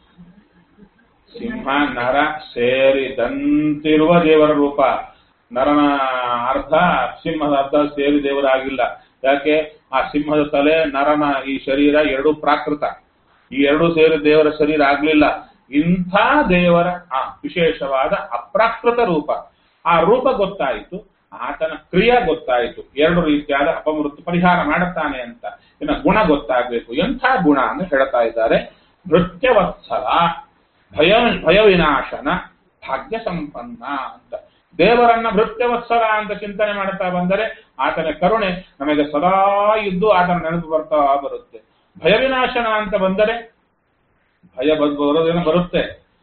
ಸಿಂಹ ನರ ಸೇರಿದಂತಿರುವ ದೇವರ ರೂಪ ನರನ ಅರ್ಧ ಸಿಂಹದ ಅರ್ಧ ಸೇರಿ ದೇವರಾಗಿಲ್ಲ ಯಾಕೆ ಆ ಸಿಂಹದ ತಲೆ ನರನ ಈ ಶರೀರ ಎರಡು ಪ್ರಾಕೃತ ಈ ಎರಡು ಸೇರಿ ದೇವರ ಶರೀರ ಆಗ್ಲಿಲ್ಲ ಇಂಥ ದೇವರ ಆ ವಿಶೇಷವಾದ ಅಪ್ರಾಕೃತ ರೂಪ ಆ ರೂಪ ಗೊತ್ತಾಯಿತು ಆತನ ಕ್ರಿಯೆ ಗೊತ್ತಾಯಿತು ಎರಡು ರೀತಿಯಾದ ಅಪಮೃತ್ಯು ಪರಿಹಾರ ಮಾಡುತ್ತಾನೆ ಅಂತ ಇನ್ನು ಗುಣ ಗೊತ್ತಾಗಬೇಕು ಎಂಥ ಗುಣ ಅಂತ ಹೇಳ್ತಾ ಇದ್ದಾರೆ ನೃತ್ಯವತ್ಸಲ ಭಯ ಭಯ ವಿನಾಶನ ಭಾಗ್ಯ ಸಂಪನ್ನ ಅಂತ ದೇವರನ್ನ ಭೃತ್ಯವತ್ಸಲ ಅಂತ ಚಿಂತನೆ ಮಾಡ್ತಾ ಬಂದರೆ ಆತನ ಕರುಣೆ ನಮಗೆ ಸದಾ ಇದ್ದು ಆತನ ನೆನಪು ಬರ್ತಾ ಬರುತ್ತೆ ಭಯ ವಿನಾಶನ ಅಂತ ಬಂದರೆ ಭಯ ಬದ್- ಬರೋದೇನೋ ಬರುತ್ತೆ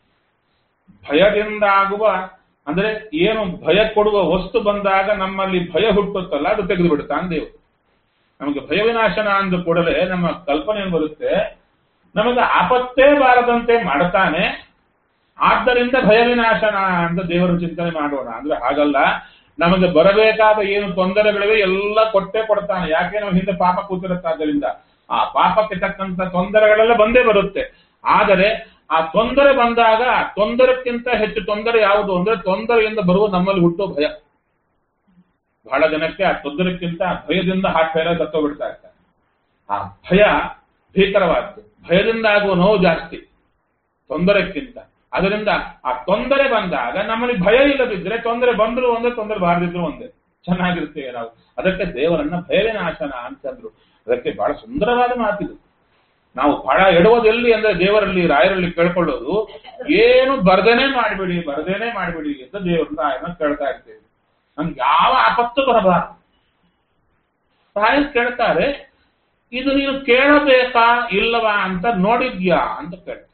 ಭಯದಿಂದಾಗುವ ಅಂದ್ರೆ ಏನು ಭಯ ಕೊಡುವ ವಸ್ತು ಬಂದಾಗ ನಮ್ಮಲ್ಲಿ ಭಯ ಹುಟ್ಟುತ್ತಲ್ಲ ಅದು ತೆಗೆದು ಬಿಡುತ್ತಾನೆ ದೇವರು ನಮಗೆ ಭಯ ವಿನಾಶನ ಅಂದ ಕೂಡಲೇ ನಮ್ಮ ಕಲ್ಪನೆ ಏನ್ ಬರುತ್ತೆ ನಮಗೆ ಆಪತ್ತೇ ಬಾರದಂತೆ ಮಾಡ್ತಾನೆ ಆದ್ದರಿಂದ ಭಯ ವಿನಾಶನ ಅಂತ ದೇವರ ಚಿಂತನೆ ಮಾಡೋಣ ಅಂದ್ರೆ ಹಾಗಲ್ಲ ನಮಗೆ ಬರಬೇಕಾದ ಏನು ತೊಂದರೆಗಳಿವೆ ಎಲ್ಲ ಕೊಟ್ಟೇ ಕೊಡ್ತಾನೆ ಯಾಕೆ ನಾವು ಹಿಂದೆ ಪಾಪ ಕೂತಿರುತ್ತಾದ್ದರಿಂದ ಆ ಪಾಪಕ್ಕೆ ತಕ್ಕಂತ ತೊಂದರೆಗಳೆಲ್ಲ ಬಂದೇ ಬರುತ್ತೆ ಆದರೆ ಆ ತೊಂದರೆ ಬಂದಾಗ ಆ ತೊಂದರೆಕ್ಕಿಂತ ಹೆಚ್ಚು ತೊಂದರೆ ಯಾವುದು ಅಂದ್ರೆ ತೊಂದರೆಯಿಂದ ಬರುವ ನಮ್ಮಲ್ಲಿ ಹುಟ್ಟೋ ಭಯ ಬಹಳ ಜನಕ್ಕೆ ಆ ತೊಂದರೆಕ್ಕಿಂತ ಆ ಭಯದಿಂದ ಹಾಟ್ ಫೇರ ಸತ್ತೋಗ್ಬಿಡ್ತಾ ಇರ್ತಾರೆ ಆ ಭಯ ಭೀಕರವಾದ್ದು ಭಯದಿಂದ ಆಗುವ ನೋವು ಜಾಸ್ತಿ ತೊಂದರೆಕ್ಕಿಂತ ಅದರಿಂದ ಆ ತೊಂದರೆ ಬಂದಾಗ ನಮ್ಮಲ್ಲಿ ಭಯ ಇಲ್ಲದಿದ್ರೆ ತೊಂದರೆ ಬಂದ್ರು ಒಂದೇ ತೊಂದರೆ ಬಾರದಿದ್ರು ಒಂದೇ ಚೆನ್ನಾಗಿರ್ತೇವೆ ನಾವು ಅದಕ್ಕೆ ದೇವರನ್ನ ಭಯವೇ ನಾಶನ ಅಂತಂದ್ರು ಅದಕ್ಕೆ ಬಹಳ ಸುಂದರವಾದ ಮಾತಿದು ನಾವು ಬಹಳ ಎಡುವುದು ಎಲ್ಲಿ ಅಂದ್ರೆ ದೇವರಲ್ಲಿ ರಾಯರಲ್ಲಿ ಕೇಳ್ಕೊಳ್ಳೋದು ಏನು ಬರ್ದೇನೆ ಮಾಡಿಬಿಡಿ ಬರ್ದೇನೆ ಮಾಡಿಬಿಡಿ ಅಂತ ದೇವರನ್ನ ರಾಯರನ್ನ ಕೇಳ್ತಾ ಇರ್ತೇವೆ ನಮ್ಗೆ ಯಾವ ಆಪತ್ತು ಬರಬಾರದು ರಾಯರು ಕೇಳ್ತಾರೆ ಇದು ನೀನು ಕೇಳಬೇಕಾ ಇಲ್ಲವಾ ಅಂತ ನೋಡಿದ್ಯಾ ಅಂತ ಕೇಳ್ತಾರೆ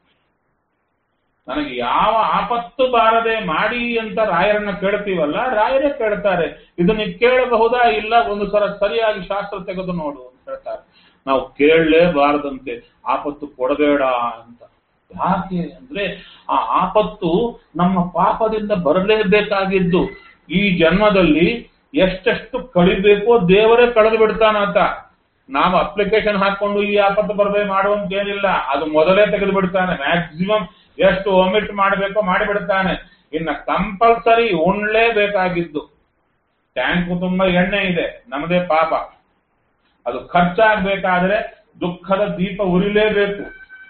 ನನಗೆ ಯಾವ ಆಪತ್ತು ಬಾರದೆ ಮಾಡಿ ಅಂತ ರಾಯರನ್ನ ಕೇಳ್ತೀವಲ್ಲ ರಾಯರೇ ಕೇಳ್ತಾರೆ ಇದು ನೀವು ಕೇಳಬಹುದಾ ಇಲ್ಲ ಒಂದು ಸಲ ಸರಿಯಾಗಿ ಶಾಸ್ತ್ರ ತೆಗೆದು ನೋಡು ಅಂತ ಹೇಳ್ತಾರೆ ನಾವು ಕೇಳಲೇಬಾರದಂತೆ ಆಪತ್ತು ಕೊಡಬೇಡ ಅಂತ ಯಾಕೆ ಅಂದ್ರೆ ಆ ಆಪತ್ತು ನಮ್ಮ ಪಾಪದಿಂದ ಬರಲೇಬೇಕಾಗಿದ್ದು ಈ ಜನ್ಮದಲ್ಲಿ ಎಷ್ಟೆಷ್ಟು ಕಳಿಬೇಕೋ ದೇವರೇ ಕಳೆದು ಬಿಡ್ತಾನಾತ ನಾವು ಅಪ್ಲಿಕೇಶನ್ ಹಾಕೊಂಡು ಈ ಆಪತ್ತು ಬರದೆ ಮಾಡುವಂತ ಏನಿಲ್ಲ ಅದು ಮೊದಲೇ ತೆಗೆದು ಬಿಡ್ತಾನೆ ಮ್ಯಾಕ್ಸಿಮಮ್ ಎಷ್ಟು ಒಮಿಟ್ ಮಾಡಬೇಕೋ ಮಾಡಿಬಿಡ್ತಾನೆ ಇನ್ನ ಕಂಪಲ್ಸರಿ ಉಣ್ಲೇಬೇಕಾಗಿದ್ದು ಟ್ಯಾಂಕ್ ತುಂಬಾ ಎಣ್ಣೆ ಇದೆ ನಮ್ಮದೇ ಪಾಪ ಅದು ಖರ್ಚಾಗಬೇಕಾದ್ರೆ ದುಃಖದ ದೀಪ ಉರಿಲೇಬೇಕು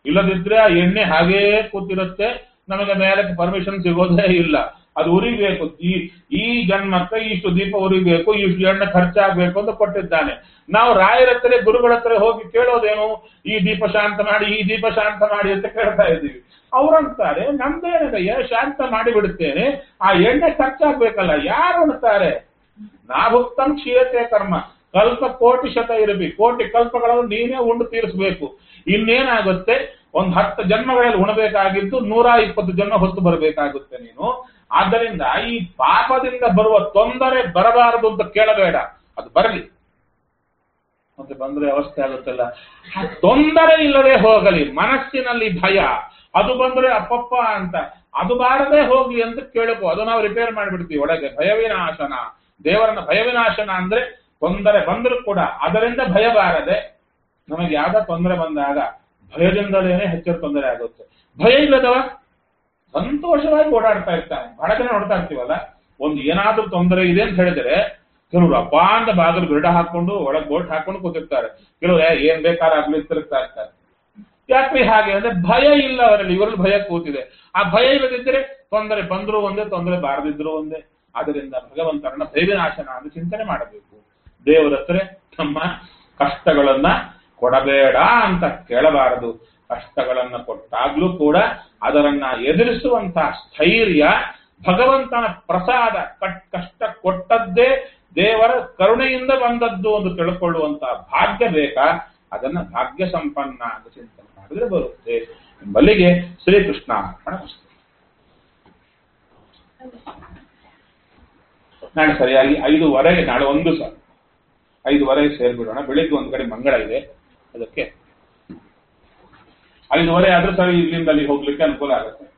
ಇಲ್ಲದಿದ್ರೆ ಆ ಎಣ್ಣೆ ಹಾಗೇ ಕೂತಿರುತ್ತೆ ನಮಗೆ ಮೇಲೆ ಪರ್ಮಿಷನ್ ಸಿಗೋದೇ ಇಲ್ಲ ಅದು ಉರಿಬೇಕು ಈ ಈ ಜನ್ಮಕ್ಕೆ ಇಷ್ಟು ದೀಪ ಉರಿಬೇಕು ಇಷ್ಟು ಎಣ್ಣೆ ಖರ್ಚಾಗಬೇಕು ಅಂತ ಕೊಟ್ಟಿದ್ದಾನೆ ನಾವು ರಾಯರ ಹತ್ರ ಗುರುಗಳ ಹತ್ರ ಹೋಗಿ ಕೇಳೋದೇನು ಈ ದೀಪ ಶಾಂತ ಮಾಡಿ ಈ ದೀಪ ಶಾಂತ ಮಾಡಿ ಅಂತ ಕೇಳ್ತಾ ಇದ್ದೀವಿ ಅವ್ರಂತಾರೆ ನಮ್ದೇನದಯ್ಯ ಶಾಂತ ಮಾಡಿ ಬಿಡುತ್ತೇನೆ ಆ ಎಣ್ಣೆ ಖರ್ಚಾಗ್ಬೇಕಲ್ಲ ಯಾರು ಉಣ್ತಾರೆ ನಾಭುಕ್ತಂ ಕ್ಷೀಯತೆ ಕರ್ಮ ಕಲ್ಪ ಕೋಟಿ ಶತ ಇರಬೇಕು ಕೋಟಿ ಕಲ್ಪಗಳನ್ನು ನೀನೇ ಉಂಡು ತೀರಿಸಬೇಕು ಇನ್ನೇನಾಗುತ್ತೆ ಒಂದ್ ಹತ್ತು ಜನ್ಮಗಳಲ್ಲಿ ಉಣಬೇಕಾಗಿದ್ದು ನೂರ ಇಪ್ಪತ್ತು ಜನ್ಮ ಹೊತ್ತು ಬರಬೇಕಾಗುತ್ತೆ ನೀನು ಆದ್ದರಿಂದ ಈ ಪಾಪದಿಂದ ಬರುವ ತೊಂದರೆ ಬರಬಾರದು ಅಂತ ಕೇಳಬೇಡ ಅದು ಬರಲಿ ಮತ್ತೆ ಬಂದ್ರೆ ಅವಸ್ಥೆ ಆಗುತ್ತಲ್ಲ ಆ ತೊಂದರೆ ಇಲ್ಲದೆ ಹೋಗಲಿ ಮನಸ್ಸಿನಲ್ಲಿ ಭಯ ಅದು ಬಂದ್ರೆ ಅಪ್ಪಪ್ಪ ಅಂತ ಅದು ಬಾರದೆ ಹೋಗಿ ಅಂತ ಕೇಳಕು ಅದು ನಾವು ರಿಪೇರ್ ಮಾಡಿಬಿಡ್ತೀವಿ ಒಳಗೆ ಭಯವಿನಾಶನ ದೇವರನ್ನ ಭಯವಿನಾಶನ ಅಂದ್ರೆ ತೊಂದರೆ ಬಂದರೂ ಕೂಡ ಅದರಿಂದ ಭಯ ಬಾರದೆ ನಮಗೆ ಯಾವ್ದ ತೊಂದರೆ ಬಂದಾಗ ಭಯದಿಂದಲೇನೆ ಹೆಚ್ಚು ತೊಂದರೆ ಆಗುತ್ತೆ ಭಯ ಇಲ್ಲದವ ಸಂತೋಷವಾಗಿ ಓಡಾಡ್ತಾ ಇರ್ತಾನೆ ಬಹಳ ಜನ ನೋಡ್ತಾ ಇರ್ತೀವಲ್ಲ ಒಂದು ಏನಾದ್ರೂ ತೊಂದರೆ ಇದೆ ಅಂತ ಹೇಳಿದ್ರೆ ಕೆಲವರು ಅಪ್ಪ ಅಂತ ಬಾಗಿಲು ಬಿರಡ ಹಾಕೊಂಡು ಒಳಗೆ ಬೋಟ್ ಹಾಕೊಂಡು ಕೂತಿರ್ತಾರೆ ಕೆಲವರು ಏ, ಏನ್ ಬೇಕಾದ್ರೆ ಆಗ್ಲಿ ತಿರುಗ್ತಾ ಇರ್ತಾರೆ ಯಾಕ್ರಿ ಹಾಗೆ ಅಂದ್ರೆ ಭಯ ಇಲ್ಲ ಅವರಲ್ಲಿ ಇವರಲ್ಲಿ ಭಯ ಕೂತಿದೆ ಆ ಭಯ ಇಲ್ಲದಿದ್ದರೆ ತೊಂದರೆ ಬಂದ್ರು ಒಂದೇ ತೊಂದರೆ ಬಾರದಿದ್ರು ಒಂದೇ ಆದ್ದರಿಂದ ಭಗವಂತರನ್ನ ಭಯವಿನಾಶನ ಅಂತ ಚಿಂತನೆ ಮಾಡಬೇಕು ದೇವರ ಹತ್ರ ತಮ್ಮ ಕಷ್ಟಗಳನ್ನ ಕೊಡಬೇಡ ಅಂತ ಕೇಳಬಾರದು ಕಷ್ಟಗಳನ್ನ ಕೊಟ್ಟಾಗ್ಲೂ ಕೂಡ ಅದರನ್ನ ಎದುರಿಸುವಂತ ಸ್ಥೈರ್ಯ ಭಗವಂತನ ಪ್ರಸಾದ ಕಟ್- ಕಷ್ಟ ಕೊಟ್ಟದ್ದೇ ದೇವರ ಕರುಣೆಯಿಂದ ಬಂದದ್ದು ಎಂದು ತಿಳ್ಕೊಳ್ಳುವಂತ ಭಾಗ್ಯ ಬೇಕಾ ಅದನ್ನ ಭಾಗ್ಯ ಸಂಪನ್ನ ಅಂತ ಚಿಂತನೆ ಮಾಡಿದ್ರೆ ಬರುತ್ತೆ ಎಂಬಲ್ಲಿಗೆ ಶ್ರೀಕೃಷ್ಣ ಅರ್ಪಣ ವಸ್ತು. ನಾಳೆ ಸರಿಯಾಗಿ ಐದುವರೆಗೆ ನಾಳೆ ಒಂದು ಸಲ ಐದುವರೆಗೆ ಸೇರ್ಬಿಡೋಣ ಬೆಳಿಗ್ಗೆ ಒಂದ್ ಕಡೆ ಮಂಗಳ ಇದೆ ಅದಕ್ಕೆ ಐದುವರೆ ಆದ್ರೂ ಸರಿ ಇಲ್ಲಿಂದ ಅಲ್ಲಿ ಹೋಗ್ಲಿಕ್ಕೆ ಅನುಕೂಲ ಆಗುತ್ತೆ